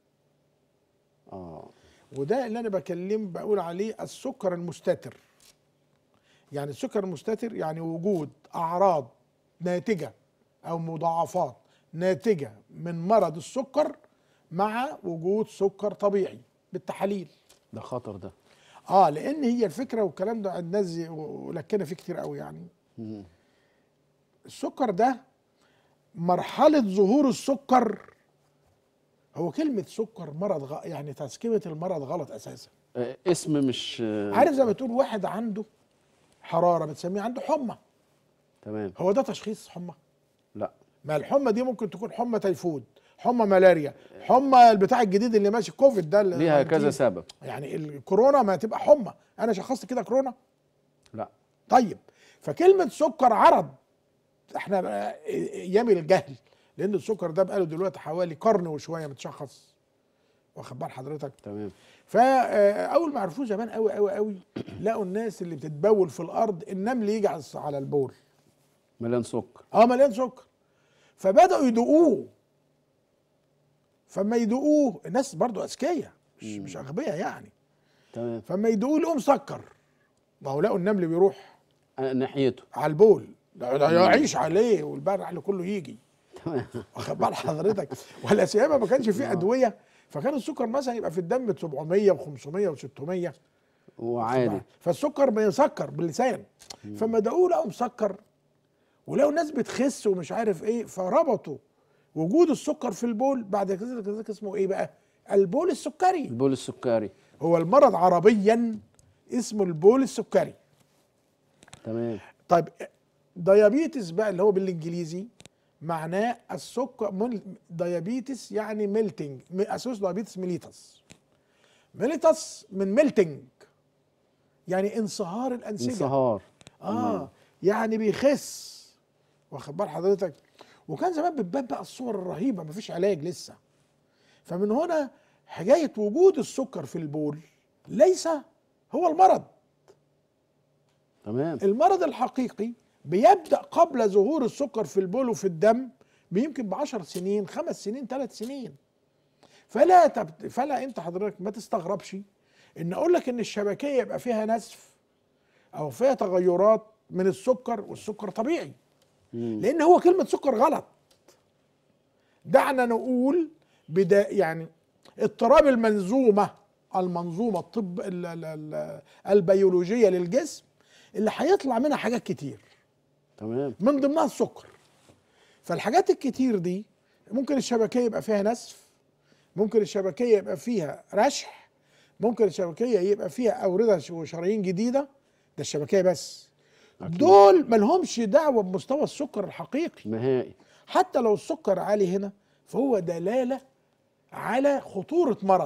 اه وده اللي انا بكلم بقول عليه السكر المستتر يعني السكر المستتر يعني وجود اعراض ناتجه او مضاعفات ناتجه من مرض السكر مع وجود سكر طبيعي بالتحاليل ده خطر ده اه لان هي الفكره والكلام ده عند الناس ولكنا فيه كتير قوي يعني مم. السكر ده مرحله ظهور السكر هو كلمه سكر مرض غ... يعني تسكيمه المرض غلط اساسا آه، اسم مش آه، عارف زي ما تقول واحد عنده حراره بتسميه عنده حمى تمام هو ده تشخيص حمى لا ما الحمى دي ممكن تكون حمى تيفود حمى ملاريا حمى البتاع الجديد اللي ماشي كوفيد ده اللي ليها كذا جديد. سبب يعني الكورونا ما تبقى حمى انا شخصت كده كورونا لا طيب فكلمه سكر عرض احنا بقى ايام الجهل لان السكر ده بقاله دلوقتي حوالي قرن وشويه متشخص واخد بال حضرتك تمام فاول ما عرفوه زمان قوي قوي قوي لقوا الناس اللي بتتبول في الارض النمل يجي على الص- على البول مليان سكر اه مليان سكر فبداوا يدوقوه فما يدوقوه الناس برضو اذكياء مش مش اغبياء يعني تمام فما يدوقوه يقوم مسكر ما هو لقوا النمل بيروح آه، ناحيته على البول ده ده يعيش عليه والبرع اللي كله يجي تمام واخد بال حضرتك ولا سيما ما كانش فيه ادويه فكان السكر مثلا يبقى في الدم 700 و500 و600 وعادي فالسكر بيسكر باللسان فما دقوه لقوا مسكر ولقوا الناس بتخس ومش عارف ايه فربطوا وجود السكر في البول بعد كده كده اسمه ايه بقى البول السكري البول السكري هو المرض عربيا اسمه البول السكري تمام طيب ديابيتس بقى اللي هو بالانجليزي معناه السكر مل- ديابيتس يعني ميلتنج اسوس ديابيتس ميليتس ميليتس من ميلتنج يعني انصهار الانسجه انصهار اه يعني بيخس واخد بال حضرتك وكان زمان بتبان بقى الصور الرهيبه مفيش علاج لسه فمن هنا حكايه وجود السكر في البول ليس هو المرض تمام المرض الحقيقي بيبدا قبل ظهور السكر في البول وفي الدم بيمكن بعشر سنين خمس سنين ثلاث سنين فلا تبت... فلا انت حضرتك ما تستغربش ان اقول لك ان الشبكيه يبقى فيها نسف او فيها تغيرات من السكر والسكر طبيعي مم. لان هو كلمه سكر غلط دعنا نقول بدا يعني اضطراب المنظومه المنظومه الطب ال- ال- ال- البيولوجيه للجسم اللي هيطلع منها حاجات كتير تمام من ضمنها السكر فالحاجات الكتير دي ممكن الشبكيه يبقى فيها نسف ممكن الشبكيه يبقى فيها رشح ممكن الشبكيه يبقى فيها اورده وشرايين جديده ده الشبكيه بس دول ملهمش دعوه بمستوى السكر الحقيقي نهائي حتى لو السكر عالي هنا فهو دلاله على خطوره مرض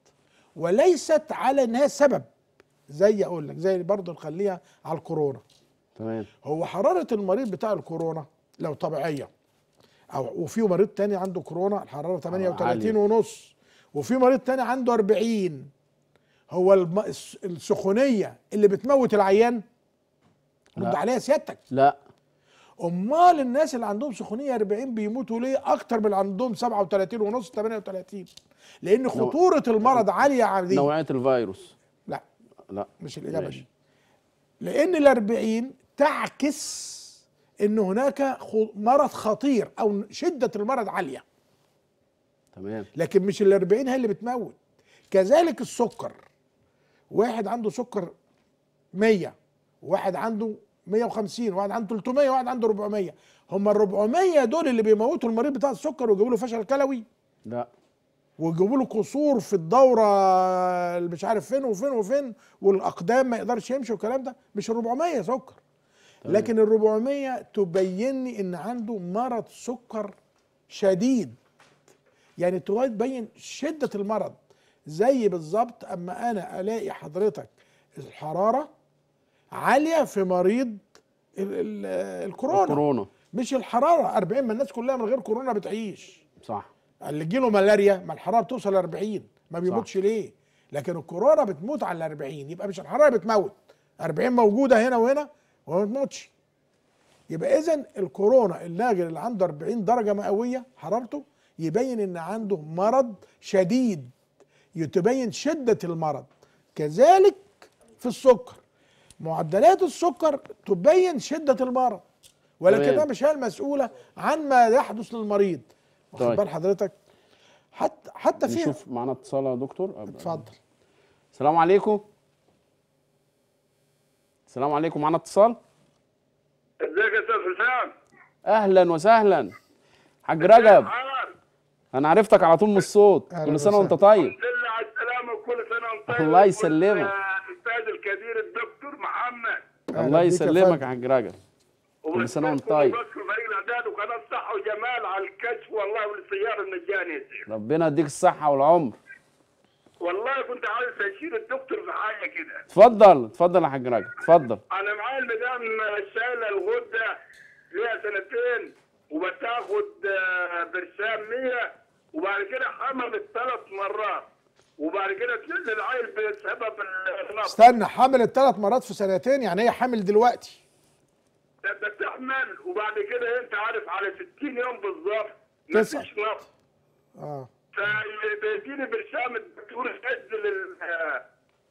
وليست على انها سبب زي اقول لك زي برضه نخليها على الكورونا تمام هو حرارة المريض بتاع الكورونا لو طبيعية أو وفي مريض تاني عنده كورونا الحرارة 38 عالية. ونص وفي مريض تاني عنده 40 هو الم- الس- السخونية اللي بتموت العيان رد لا. عليها سيادتك لا امال الناس اللي عندهم سخونيه 40 بيموتوا ليه اكتر من اللي عندهم 37 ونص 38 لان خطوره المرض عاليه عادي نوعيه الفيروس لا لا مش الاجابه ماشي. دي لان ال 40 تعكس ان هناك خ- مرض خطير او شده المرض عاليه تمام لكن مش ال 40 هي اللي بتموت كذلك السكر واحد عنده سكر 100 واحد عنده 150 واحد عنده 300 واحد عنده 400 هم ال 400 دول اللي بيموتوا المريض بتاع السكر ويجيبوا له فشل كلوي لا ويجيبوا له قصور في الدوره اللي مش عارف فين وفين وفين والاقدام ما يقدرش يمشي والكلام ده مش ال 400 سكر تمام. لكن ال 400 تبين لي ان عنده مرض سكر شديد يعني تبين شده المرض زي بالظبط اما انا الاقي حضرتك الحراره عاليه في مريض ال ال الكورونا الكورونا مش الحراره 40 ما الناس كلها من غير كورونا بتعيش صح اللي تجيله ملاريا ما الحراره بتوصل ل 40 ما بيموتش ليه؟ لكن الكورونا بتموت على ال 40 يبقى مش الحراره بتموت 40 موجوده هنا وهنا وما بتموتش يبقى اذا الكورونا اللاجل اللي عنده 40 درجه مئويه حرارته يبين ان عنده مرض شديد تبين شده المرض كذلك في السكر معدلات السكر تبين شده المرض ولكنها تمام. مش هي المسؤوله عن ما يحدث للمريض واخد طيب. بال حضرتك حتى حتى في نشوف معانا اتصال يا دكتور اتفضل السلام عليكم السلام عليكم معانا اتصال ازيك يا استاذ حسام؟ اهلا وسهلا حاج رجب عمر انا عرفتك على طول من الصوت أهلا كل سنه وانت وسهلا. طيب الحمد لله على السلامه وكل سنه وانت طيب الله وكل- يسلمك. آه، الاستاذ الكبير الدكتور محمد أهلا الله بيك يا يسلمك فندم. يا حاج رجب كل سنة وانت طيب. وبشكر فريق الاعداد وقناه صحه وجمال على الكشف والله والسياره المجانيه يا شيخ ربنا يديك الصحه والعمر والله كنت عايز اشيل الدكتور في حاجه كده اتفضل اتفضل يا حاج رجب اتفضل انا معايا المدام شايله الغده ليها سنتين وبتاخد آه، برشام 100 وبعد كده حملت ثلاث مرات وبعد كده تنزل العيل بسبب النقص استنى حملت ثلاث مرات في سنتين يعني هي حامل دلوقتي بتحمل وبعد كده انت عارف على 60 يوم بالظبط تسعة. مفيش نقص اه فبيديني برشام الدكتور ينزل ال- آه،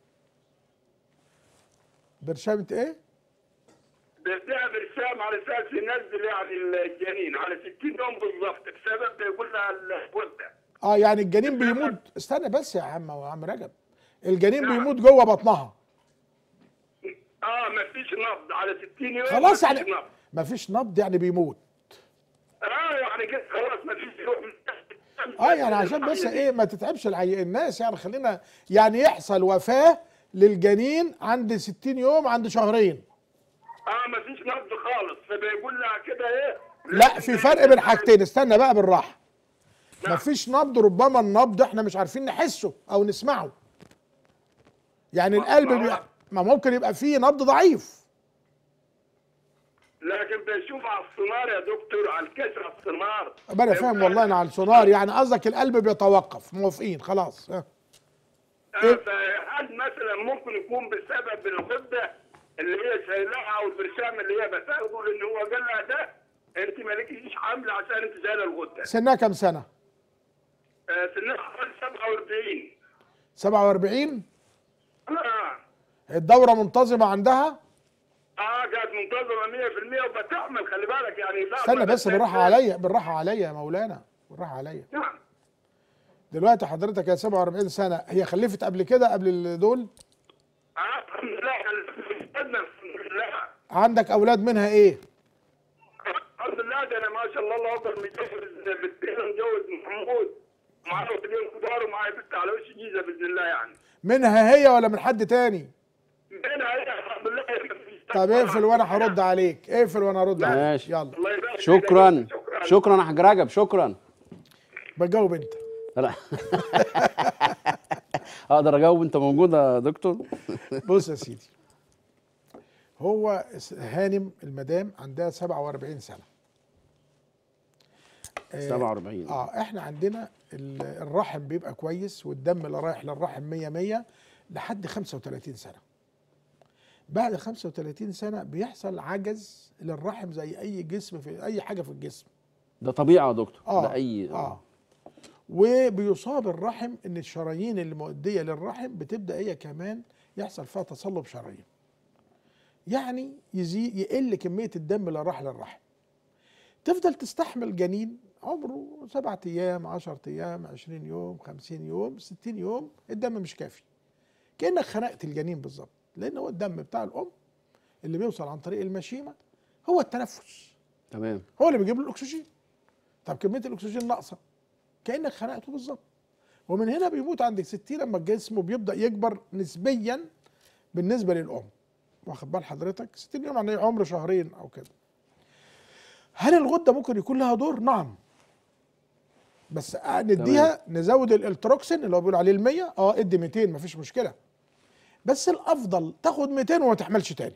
برشامة ايه؟ بيديها برشام على اساس ينزل يعني الجنين على 60 يوم بالظبط بسبب بيقول لها الغده اه يعني الجنين بيموت استنى بس يا عم يا عم رجب الجنين نعم. بيموت جوه بطنها اه مفيش نبض على 60 يوم خلاص مفيش يعني نبض مفيش نبض يعني بيموت اه يعني كده خلاص مفيش يوم اه يعني عشان بس ايه ما تتعبش العي... الناس يعني خلينا يعني يحصل وفاة للجنين عند 60 يوم عند شهرين اه مفيش نبض خالص فبيقول لها كده ايه لا في فرق بين حاجتين استنى بقى بالراحة نعم. مفيش نبض ربما النبض احنا مش عارفين نحسه او نسمعه يعني القلب ما هو- بي... ما ممكن يبقى فيه نبض ضعيف لكن بيشوف على السونار يا دكتور على الكشف على السونار ما انا فاهم والله انا على السونار يعني قصدك القلب بيتوقف موافقين خلاص اه. آه، فهل مثلا ممكن يكون بسبب الغده اللي هي شايلاها او البرشام اللي هي بتاخده لان هو قال لها ده انت مالكيش حمل عشان انت شايله الغده سنها كام سنة؟ آه، سنها حوالي 47 47 اه الدورة منتظمة عندها اه كانت منتظمه 100% وبتحمل خلي بالك يعني لا استنى ما بس بت- بالراحة عليا بالراحة عليا يا مولانا بالراحة عليا نعم دلوقتي حضرتك يا 47 سنة هي خلفت قبل كده قبل دول اه الحمد لله استنى الحمد لله عندك أولاد منها إيه؟ الحمد لله ده انا ما شاء الله الله اكبر متجوز بنتين متجوز محمود معاه ولدين كبار ومعايا بنت على وش جيزه باذن الله يعني منها هي ولا من حد تاني؟ منها هي الحمد لله طب اقفل وأنا هرد عليك اقفل وأنا هرد عليك ماشي. يلا الله يبارك فيك. شكرا شكرا شكرا يا حاج رجب شكرا بجاوب أنت لا. اقدر اجاوب انت موجود يا دكتور بص يا سيدي هو س- هانم المدام عندها 47 سنة آه، 47 اه احنا عندنا ال- الرحم بيبقى كويس والدم اللي رايح للرحم 100 100 لحد 35 سنه بعد 35 سنه بيحصل عجز للرحم زي اي جسم في اي حاجه في الجسم ده طبيعي يا دكتور اه ده اي اه وبيصاب الرحم ان الشرايين اللي مؤديه للرحم بتبدا هي كمان يحصل فيها تصلب شرايين يعني يزيد يقل كميه الدم اللي راح للرحم تفضل تستحمل جنين عمره سبعة ايام 10 ايام 20 يوم 50 يوم 60 يوم الدم مش كافي كانك خنقت الجنين بالظبط لان هو الدم بتاع الام اللي بيوصل عن طريق المشيمه هو التنفس تمام هو اللي بيجيب له الاكسجين طب كميه الاكسجين ناقصه كانك خنقته بالظبط ومن هنا بيموت عند 60 لما جسمه بيبدا يكبر نسبيا بالنسبه للام واخد بال حضرتك 60 يوم يعني عمر شهرين او كده هل الغده ممكن يكون لها دور نعم بس نديها نزود الالتروكسين اللي هو بيقول عليه ال 100 اه ادي 200 مفيش مشكله بس الافضل تاخد 200 وما تحملش تاني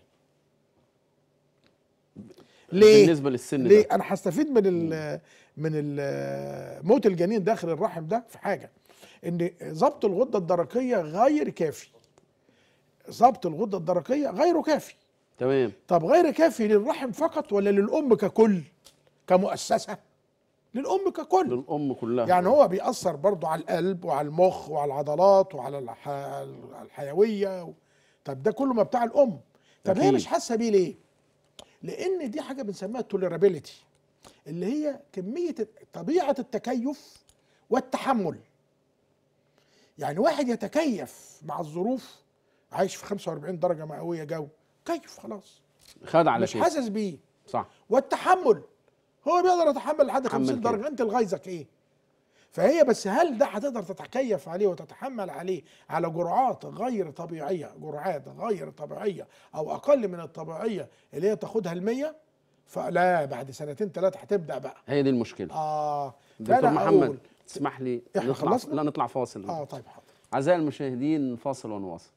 ليه بالنسبه للسن ليه ده انا هستفيد من ال من ال موت الجنين داخل الرحم ده في حاجه ان ضبط الغده الدرقيه غير كافي ضبط الغده الدرقيه غير كافي تمام طب غير كافي للرحم فقط ولا للام ككل كمؤسسه للام ككل للام كلها يعني هو بيأثر برضه على القلب وعلى المخ وعلى العضلات وعلى الح... الحيويه و... طب ده كله ما بتاع الام طب هي أكيد. مش حاسه بيه ليه؟ لان دي حاجه بنسميها التوليرابيلتي اللي هي كميه طبيعه التكيف والتحمل يعني واحد يتكيف مع الظروف عايش في 45 درجه مئويه جو كيف خلاص خد على مش شيء حاسس بيه صح والتحمل هو بيقدر يتحمل لحد يتحمل 50 كده. درجه انت لغايزك ايه فهي بس هل ده هتقدر تتكيف عليه وتتحمل عليه على جرعات غير طبيعيه جرعات غير طبيعيه او اقل من الطبيعيه اللي هي تاخدها المية فلا بعد سنتين ثلاثه هتبدا بقى هي دي المشكله اه دكتور فأنا محمد أقول- تسمح لي إحنا نطلع خلصنا؟ لا نطلع فاصل اه طيب حاضر اعزائي المشاهدين فاصل ونواصل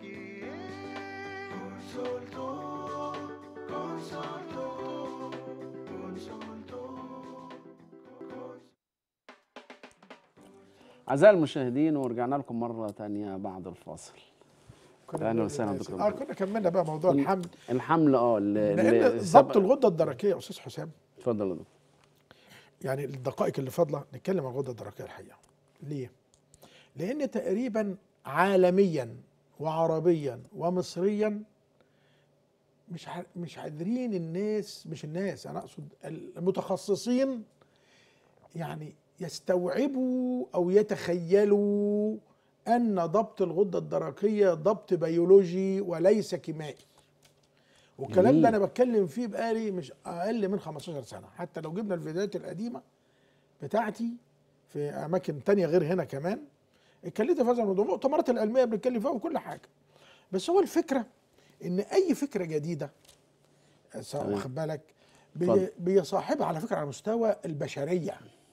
Consulto, consulto, consulto, consulto. اعزائي المشاهدين ورجعنا لكم مره تانية بعد الفاصل كنا أهلا وسهلا بنقول- دكتور اه محمد. كنا كملنا بقى موضوع الحمل الحمل اه اللي- لان اللي ضبط سبق- الغده الدرقيه يا استاذ حسام اتفضل يا دكتور يعني الدقائق اللي فاضله نتكلم عن الغده الدرقيه الحقيقه ليه لان تقريبا عالميا وعربيا ومصريا مش ع- مش قادرين الناس مش الناس انا اقصد المتخصصين يعني يستوعبوا او يتخيلوا ان ضبط الغده الدرقيه ضبط بيولوجي وليس كيميائي والكلام جميل. ده انا بتكلم فيه بقالي مش اقل من 15 سنه حتى لو جبنا الفيديوهات القديمه بتاعتي في اماكن تانية غير هنا كمان اتكلمت في هذا الموضوع المؤتمرات العلميه بنتكلم فيها وكل حاجه بس هو الفكره ان اي فكره جديده سواء تمام. واخد بالك اتفضل. بي- بيصاحبها على فكره على مستوى البشريه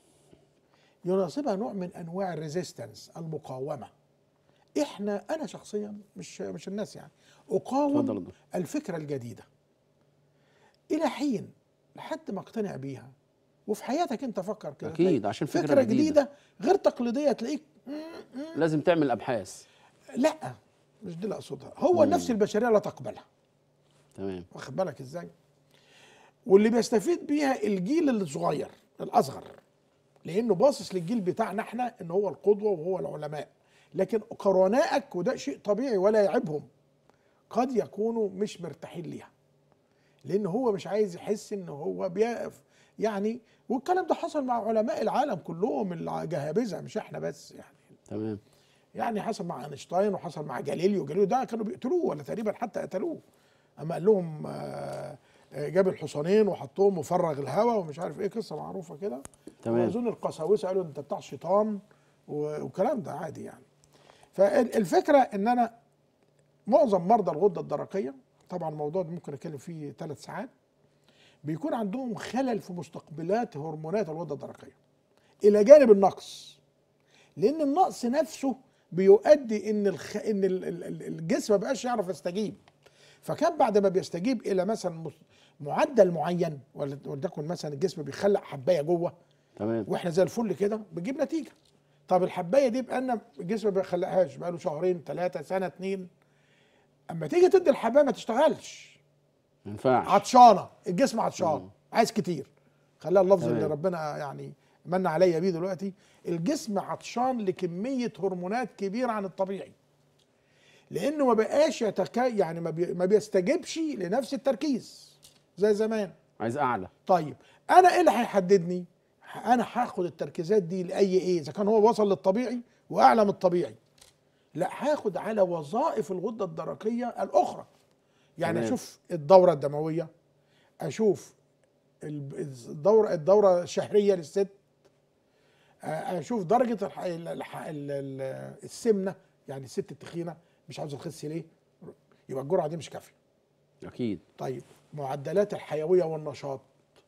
يناسبها نوع من انواع الريزيستنس المقاومه احنا انا شخصيا مش مش الناس يعني اتفضل يا اقاوم دكتور. الفكره الجديده الى حين لحد ما اقتنع بيها وفي حياتك انت فكر كده أكيد، تلاقي عشان فكرة فكره جديدة. جديده غير تقليديه تلاقيك لازم تعمل ابحاث لا مش دي اللي اقصدها هو النفس البشريه لا تقبلها تمام واخد بالك ازاي واللي بيستفيد بيها الجيل الصغير الاصغر لانه باصص للجيل بتاعنا احنا ان هو القدوه وهو العلماء لكن قرنائك وده شيء طبيعي ولا يعيبهم قد يكونوا مش مرتاحين ليها لان هو مش عايز يحس ان هو بيقف يعني والكلام ده حصل مع علماء العالم كلهم الجهابذه مش احنا بس يعني تمام يعني حصل مع اينشتاين وحصل مع جاليليو جاليليو ده كانوا بيقتلوه ولا تقريبا حتى قتلوه اما قال لهم آه، آه، جاب الحصانين وحطهم وفرغ الهواء ومش عارف ايه قصه معروفه كده تمام. واظن القساوسه قالوا انت بتاع شيطان و- والكلام ده عادي يعني فالفكره ان انا معظم مرضى الغده الدرقيه طبعا الموضوع ده ممكن اتكلم فيه ثلاث ساعات بيكون عندهم خلل في مستقبلات هرمونات الغده الدرقيه الى جانب النقص لان النقص نفسه بيؤدي ان الخ... ان ال- ال- ال- الجسم ما بقاش يعرف يستجيب فكان بعد ما بيستجيب الى مثلا مس- معدل معين ول- ولتكن مثلا الجسم بيخلق حبايه جوه تمام واحنا زي الفل كده بتجيب نتيجه طب الحبايه دي بقى لنا الجسم ما بيخلقهاش بقى له شهرين ثلاثه سنه اتنين اما تيجي تدي الحبايه ما تشتغلش ما ينفعش عطشانه الجسم عطشان عايز كتير خليها اللفظ تمام. اللي ربنا يعني من عليا بيه دلوقتي الجسم عطشان لكميه هرمونات كبيره عن الطبيعي لانه ما بقاش يتكا يعني ما, بي... ما بيستجبش لنفس التركيز زي زمان عايز اعلى طيب انا ايه اللي هيحددني انا هاخد التركيزات دي لاي ايه اذا كان هو وصل للطبيعي واعلى من الطبيعي لا هاخد على وظائف الغده الدرقيه الاخرى يعني تمام. اشوف الدوره الدمويه اشوف ال- الدوره الدوره الشهريه للست اشوف درجه الح... ال- الح... ال- ال- السمنه يعني الست التخينه مش عاوزه تخس ليه يبقى الجرعه دي مش كافيه اكيد طيب معدلات الحيويه والنشاط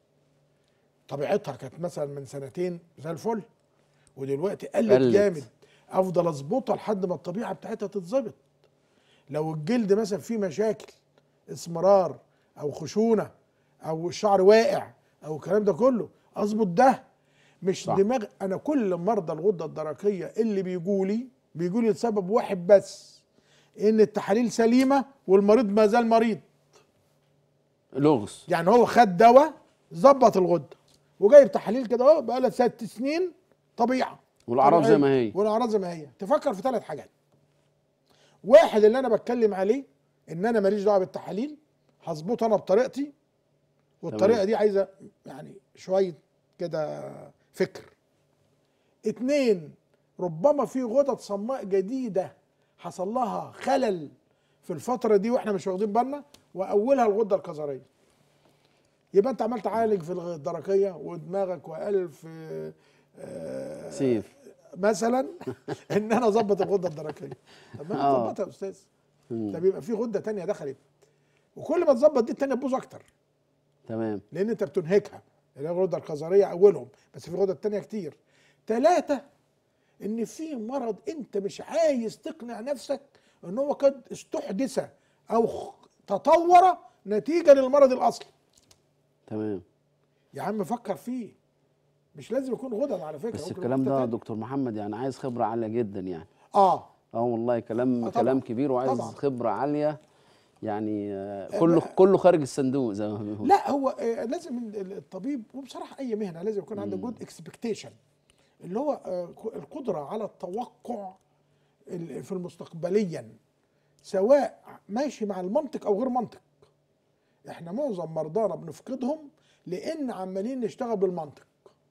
طبيعتها كانت مثلا من سنتين زي الفل ودلوقتي قلت, قلت. جامد افضل اظبطها لحد ما الطبيعه بتاعتها تتظبط لو الجلد مثلا فيه مشاكل اسمرار او خشونه او الشعر واقع او الكلام ده كله اظبط ده مش صح. صح. دماغ انا كل مرضى الغده الدرقيه اللي بيجولي بيجولي لسبب واحد بس ان التحاليل سليمه والمريض ما زال مريض لغز يعني هو خد دواء ظبط الغده وجايب تحاليل كده اهو بقى لها ست سنين طبيعه والاعراض زي طبيعية. ما هي والاعراض زي ما هي تفكر في ثلاث حاجات واحد اللي انا بتكلم عليه ان انا ماليش دعوه بالتحاليل هظبطه انا بطريقتي والطريقه تمام. دي عايزه يعني شويه كده فكر اتنين ربما في غدد صماء جديده حصل لها خلل في الفتره دي واحنا مش واخدين بالنا واولها الغده الكظريه يبقى انت عمال تعالج في الدرقيه ودماغك والف آه، آه، سيف مثلا ان انا اظبط الغده الدرقيه طب ما انا آه. اظبطها يا استاذ مم. طب يبقى في غده تانية دخلت وكل ما تظبط دي التانية تبوظ اكتر تمام لان انت بتنهكها اللي هي الغده القذريه اولهم بس في غدد تانية كتير ثلاثة ان في مرض انت مش عايز تقنع نفسك ان هو قد استحدث او خ- تطور نتيجه للمرض الاصلي تمام يا عم فكر فيه مش لازم يكون غدد على فكره بس ممكن الكلام غدة ده يا تانية. دكتور محمد يعني عايز خبره عاليه جدا يعني اه اه والله كلام آه طبعاً. كلام كبير وعايز طبعاً. خبره عاليه يعني آه، كله كله خارج الصندوق زي ما بيقولوا لا هو آه، لازم ال- الطبيب وبصراحه اي مهنه لازم يكون عندك جود اكسبكتيشن اللي هو آه، ك- القدره على التوقع ال- في المستقبليا سواء ماشي مع المنطق او غير منطق احنا معظم مرضانا بنفقدهم لان عمالين نشتغل بالمنطق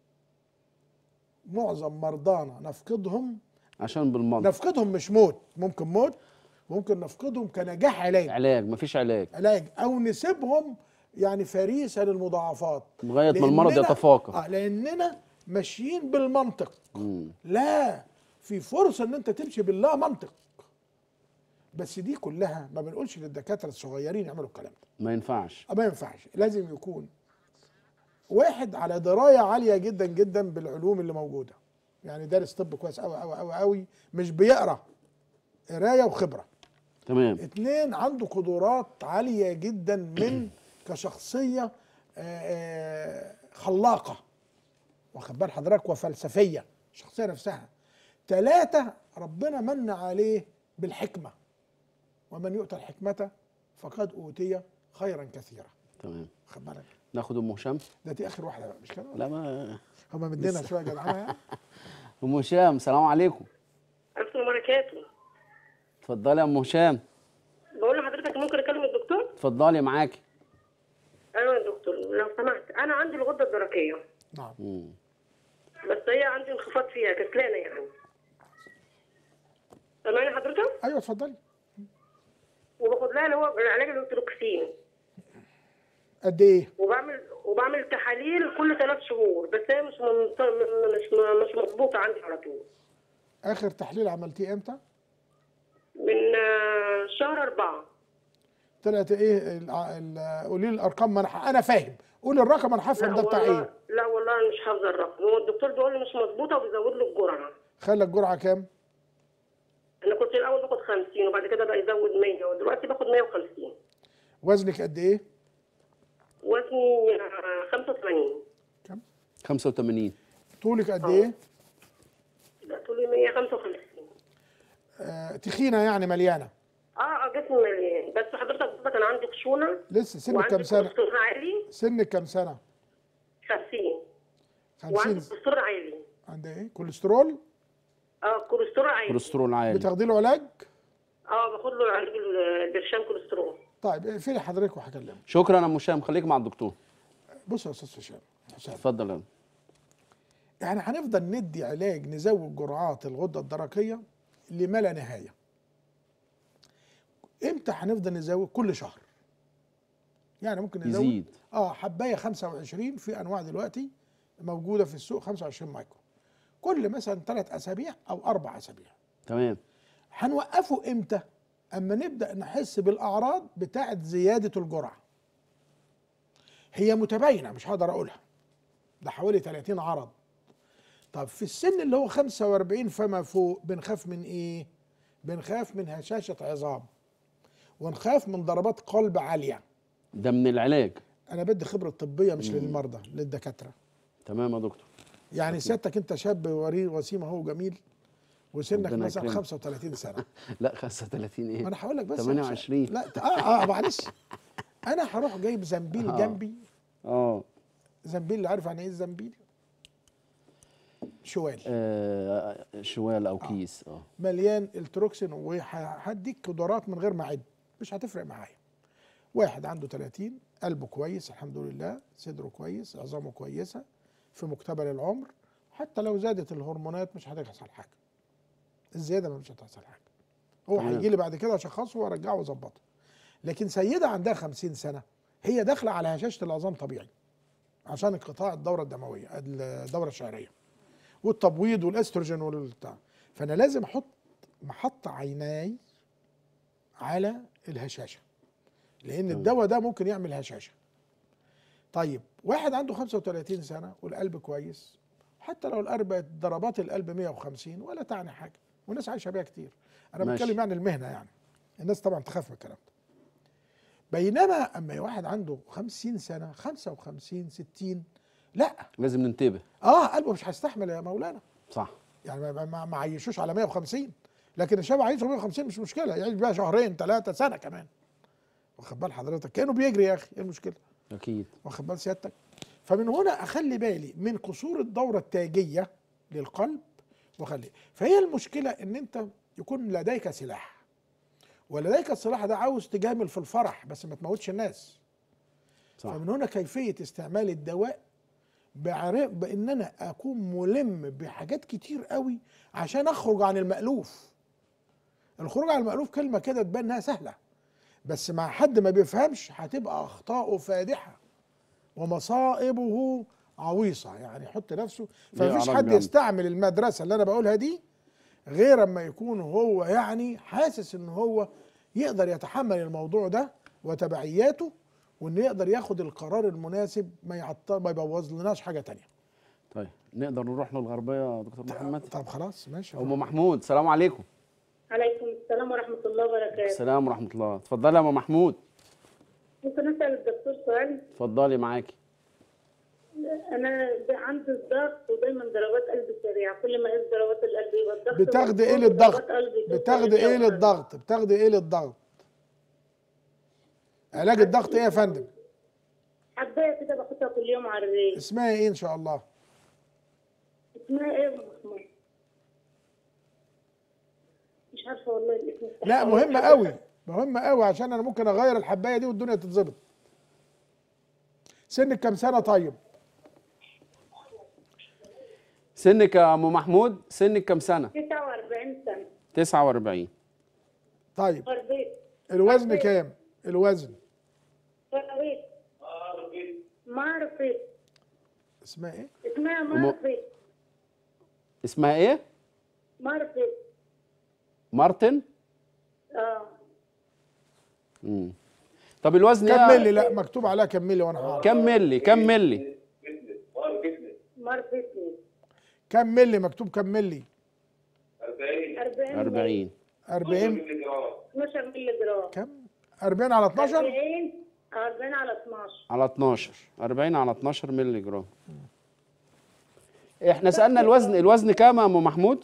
معظم مرضانا نفقدهم عشان بالمنطق نفقدهم مش موت ممكن موت ممكن نفقدهم كنجاح علاج علاج مفيش علاج علاج او نسيبهم يعني فريسه للمضاعفات لغايه ما المرض لأننا- يتفاقم اه لاننا ماشيين بالمنطق مم. لا في فرصه ان انت تمشي باللا منطق بس دي كلها ما بنقولش للدكاتره الصغيرين يعملوا الكلام ده ما ينفعش آه، ما ينفعش لازم يكون واحد على درايه عاليه جدا جدا بالعلوم اللي موجوده يعني دارس طب كويس قوي قوي قوي قوي مش بيقرا قرايه وخبره تمام اتنين عنده قدرات عالية جدا من كشخصية آه، آه، خلاقة واخد بال حضرتك وفلسفية الشخصية نفسها تلاتة ربنا من عليه بالحكمة ومن يؤتى الحكمة فقد أوتي خيرا كثيرا تمام واخد بالك ناخد ام هشام ده دي آخر واحدة بقى مش كده لا ما هم مدينا شوية جدعانة يعني. ام هشام سلام عليكم السلام وبركاته اتفضلي يا ام هشام بقول لحضرتك ممكن اكلم الدكتور اتفضلي معاكي ايوه يا دكتور لو سمحت انا عندي الغده الدرقيه نعم مم. بس هي عندي انخفاض فيها كسلانه يعني سامعني حضرتك أيوه اتفضلي وباخد لها اللي هو العلاج الانتروكسين قد إيه؟ وبعمل وبعمل تحاليل كل ثلاث شهور بس هي مش منط- مش مش مظبوطه عندي على طول آخر تحليل عملتيه إمتى؟ من آه، شهر أربعة طلعت إيه؟ ال- ال- قولي لي الأرقام ما أنا ح- أنا فاهم قولي الرقم أنا هفهم ده بتاع والله إيه؟ لا والله أنا مش حافظه الرقم هو الدكتور بيقول لي مش مظبوطه وبيزود له الجرعه خلى الجرعة كام؟ انا كنت الاول باخد 50 وبعد كده بقى يزود 100 ودلوقتي باخد 150 وزنك قد ايه؟ وزني آه، 85 كم؟ 85 طولك قد ايه؟ لا طولي 155 آه تخينه يعني مليانه اه اه جسمي مليان بس حضرتك برضه كان عندي خشونه لسه سنك وعندي كام سنه؟ كوليسترول عالي سنك كام سنه؟ 50 وعندي 50 كوليسترول عالي عندها ايه؟ كوليسترول؟ اه كوليسترول عالي كوليسترول عالي بتاخدي له علاج؟ اه باخد له علاج البرشام كوليسترول طيب اقفلي حضرتك وهكلمك شكرا يا ام هشام خليك مع الدكتور بص يا استاذ هشام حسام اتفضل يا يعني هنفضل ندي علاج نزود جرعات الغده الدرقيه لما لا نهايه امتى هنفضل نزود كل شهر يعني ممكن نزود يزيد اه حبايه 25 في انواع دلوقتي موجوده في السوق 25 مايكرو كل مثلا ثلاث اسابيع او اربع اسابيع تمام هنوقفه امتى اما نبدا نحس بالاعراض بتاعه زياده الجرعه هي متباينه مش هقدر اقولها ده حوالي 30 عرض طب في السن اللي هو 45 فما فوق بنخاف من ايه بنخاف من هشاشه عظام ونخاف من ضربات قلب عاليه ده من العلاج انا بدي خبره طبيه مش للمرضى للدكاتره تمام يا دكتور يعني سيادتك انت شاب وري وسيم اهو جميل وسنك ربنا مثلا يكرمك. 35 سنه لا 35 ايه ما انا هقول لك بس 28 لا ت- اه اه معلش انا هروح جايب زنبيل آه. جنبي اه زنبيل اللي عارف يعني ايه الزنبيل شوال آه، شوال او كيس اه مليان التروكسين وهديك قدرات من غير ما اعد مش هتفرق معايا واحد عنده 30 قلبه كويس الحمد لله صدره كويس عظامه كويسه في مقتبل العمر حتى لو زادت الهرمونات مش هتحصل حاجه الزياده مش هتحصل حاجه هو تمام. هيجي لي بعد كده اشخصه وارجعه واظبطه لكن سيده عندها 50 سنه هي داخله على هشاشه العظام طبيعي عشان انقطاع الدوره الدمويه الدوره الشهريه والتبويض والاستروجين والبتاع فانا لازم احط محط عيناي على الهشاشه لان الدواء ده ممكن يعمل هشاشه طيب واحد عنده 35 سنه والقلب كويس حتى لو القلب ضربات القلب 150 ولا تعني حاجه والناس عايشه بيها كتير انا ماشي. بتكلم يعني المهنه يعني الناس طبعا تخاف من الكلام ده بينما اما واحد عنده 50 سنه 55 60 لا لازم ننتبه اه قلبه مش هيستحمل يا مولانا صح يعني ما- ما ما عيشوش على 150 لكن الشاب عايشه 150 مش مشكله يعيش بيها شهرين ثلاثه سنه كمان واخد بال حضرتك كانه بيجري يا اخي ايه المشكله اكيد واخد بال سيادتك فمن هنا اخلي بالي من قصور الدوره التاجيه للقلب واخلي فهي المشكله ان انت يكون لديك سلاح ولديك السلاح ده عاوز تجامل في الفرح بس ما تموتش الناس صح فمن هنا كيفيه استعمال الدواء بعرف بان انا اكون ملم بحاجات كتير قوي عشان اخرج عن المالوف الخروج عن المالوف كلمه كده تبان انها سهله بس مع حد ما بيفهمش هتبقى اخطائه فادحه ومصائبه عويصه يعني يحط نفسه ليه فمفيش أعراض حد جامدة. يستعمل المدرسه اللي انا بقولها دي غير اما يكون هو يعني حاسس ان هو يقدر يتحمل الموضوع ده وتبعياته وانه يقدر ياخد القرار المناسب ما يعطل ما يبوظ لناش حاجه تانية طيب نقدر نروح للغربيه يا دكتور محمد طب خلاص ماشي ام محمود السلام عليكم عليكم السلام ورحمة الله وبركاته السلام ورحمه الله اتفضلي يا ام محمود ممكن أسأل الدكتور سؤال اتفضلي معاكي أنا ب- عندي الضغط ودايما ضربات قلبي سريعة كل ما أقيس ضربات القلب يبقى الضغط بتاخدي ايه مظبوط للضغط وضربات قلبي توصل بتاخدي ايه 105. للضغط بتاخدي ايه للضغط علاج الضغط ايه يا فندم حباية كده باخدها كل يوم على الريق اسمها ايه ان شاء الله اسمها إيه يا أم محمود؟ مش عارفة والله الاسم بتاعها. لا مهمه قوي مهمه قوي عشان انا ممكن اغير الحبايه دي والدنيا تتظبط سنك كام سنه طيب سنك يا ام محمود سنك كام سنه 49 سنة 49 طيب غربيت الوزن كام الوزن غربيت معرفت اسمها ايه اسمها معرفت اسمها ايه معرفت مارتن اه مم. طب الوزن ايه كملي لا مكتوب عليها كملي وانا هعرف كم ملي كم ملي معرفتني كم ملي مكتوب كم ملي 40 40 40 12 مللي جرام كم 40 على 12 40 40 على 12 على 12 40 على 12 مللي جرام احنا سألنا الوزن الوزن كام يا ام محمود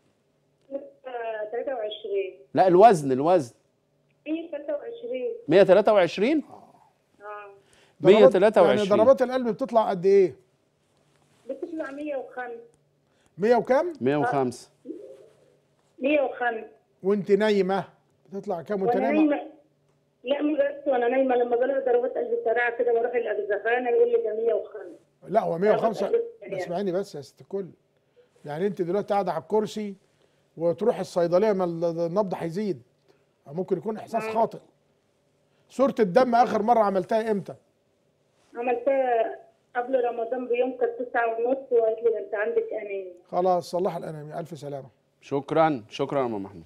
23 لا الوزن الوزن في 23 123 اه ضربات- يعني 123 ضربات القلب بتطلع قد ايه بتطلع 105 100 وكام 105 105 وانت نايمه بتطلع كام وانت وانا نايمه نايمه لا مش بس وانا نايمه لما بلاقي ضربات قلبي سريعه كده بروح الاجزخانه يقول لي ده 105 لا هو 105 ضربات قلب سريعة. اسمعيني بس يا ست الكل يعني انت دلوقتي قاعده على الكرسي وتروح الصيدليه ما ال- النبض هيزيد أو ممكن يكون احساس خاطئ صوره الدم اخر مره عملتها امتى عملتها قبل رمضان بيوم كانت 9 ونص وقالت لي ده انت عندك انيميا خلاص صلح الانيميا الف سلامه شكرا شكرا يا ام محمود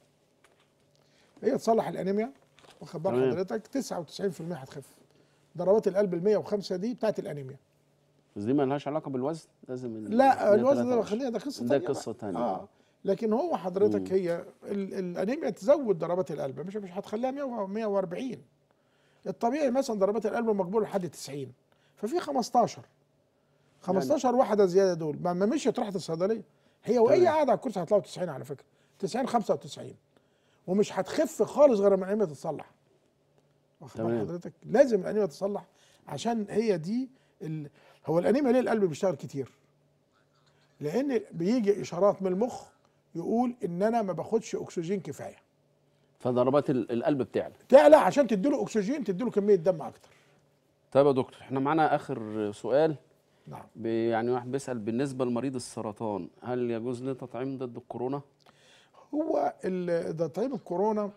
هي تصلح الانيميا واخد بال تمام. حضرتك 99% هتخف ضربات القلب ال 105 دي بتاعت الانيميا بس دي مالهاش علاقه بالوزن لازم ال- لا 123. الوزن ده خلينا ده قصه ده تانية قصه بقى. ثانيه اه لكن هو حضرتك هي ال- الانيميا تزود ضربات القلب مش مش هتخليها 100 و 140 الطبيعي مثلا ضربات القلب مقبول لحد 90 ففي 15 15 واحده زياده دول ما ما مشيت راحت الصيدليه هي وهي تمام. قاعده على الكرسي هتلاقوا 90 على فكره 90 95 ومش هتخف خالص غير لما الانيميا تتصلح واخد بال تمام. حضرتك لازم الانيميا تصلح عشان هي دي ال... هو الانيميا ليه القلب بيشتغل كتير لان بيجي اشارات من المخ يقول ان انا ما باخدش اكسجين كفايه فضربات ال- القلب بتعلى تعلى عشان تديله اكسجين تديله كميه دم اكتر طيب يا دكتور احنا معانا اخر سؤال نعم ب- يعني واحد بيسال بالنسبه لمريض السرطان هل يجوز له تطعيم ضد الكورونا هو ال- ده طيب الكورونا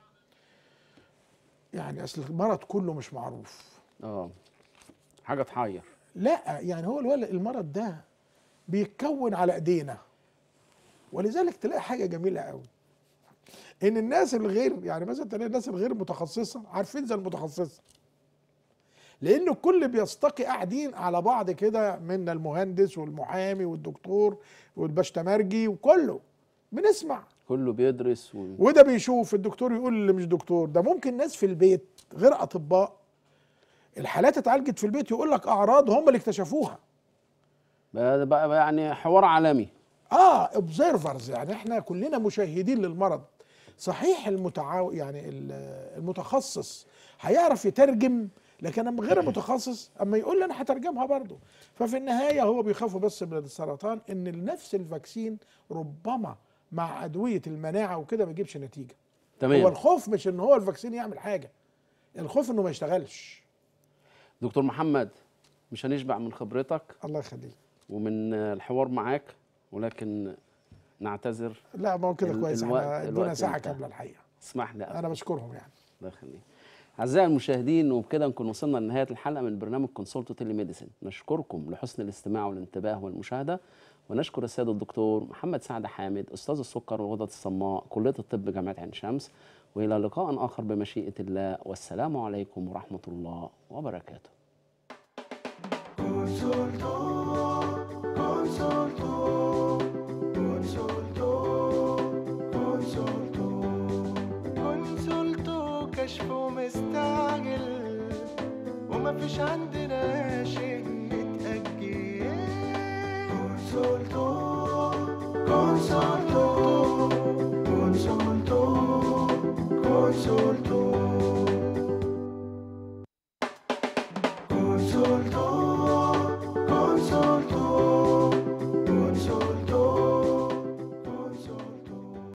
يعني اصل المرض كله مش معروف اه حاجه تحير لا يعني هو الولد المرض ده بيتكون على ايدينا ولذلك تلاقي حاجه جميله قوي ان الناس الغير يعني مثلا تلاقي الناس الغير متخصصه عارفين زي المتخصصه لان الكل بيستقي قاعدين على بعض كده من المهندس والمحامي والدكتور والبشتمرجي وكله بنسمع كله بيدرس و... وده بيشوف الدكتور يقول اللي مش دكتور ده ممكن ناس في البيت غير اطباء الحالات اتعالجت في البيت يقول لك اعراض هم اللي اكتشفوها بقى بقى يعني حوار عالمي اه اوبزرفرز يعني احنا كلنا مشاهدين للمرض صحيح المتعاو يعني ال- المتخصص هيعرف يترجم لكن اما غير متخصص اما يقول لي انا هترجمها برضه ففي النهايه هو بيخافوا بس من السرطان ان نفس الفاكسين ربما مع ادويه المناعه وكده ما يجيبش نتيجه هو تمام الخوف مش ان هو الفاكسين يعمل حاجه الخوف انه ما يشتغلش دكتور محمد مش هنشبع من خبرتك الله يخليك ومن الحوار معاك ولكن نعتذر لا ما هو كده ال- كويس الوقت- احنا ادونا الوقت ساعه انتهى. كامله الحقيقه اسمح لي انا بشكرهم يعني الله يخليك أعزائي المشاهدين وبكده نكون وصلنا لنهاية الحلقة من برنامج كونسولتو تيلي ميديسين نشكركم لحسن الاستماع والانتباه والمشاهدة ونشكر السيد الدكتور محمد سعد حامد أستاذ السكر والغدد الصماء كلية الطب جامعة عين شمس وإلى لقاء آخر بمشيئة الله والسلام عليكم ورحمة الله وبركاته Consulto, consulto, consulto, consulto, consulto كشف ومستعجل وما فيش عندنا شيء متأجل consulto, consulto, consulto, consulto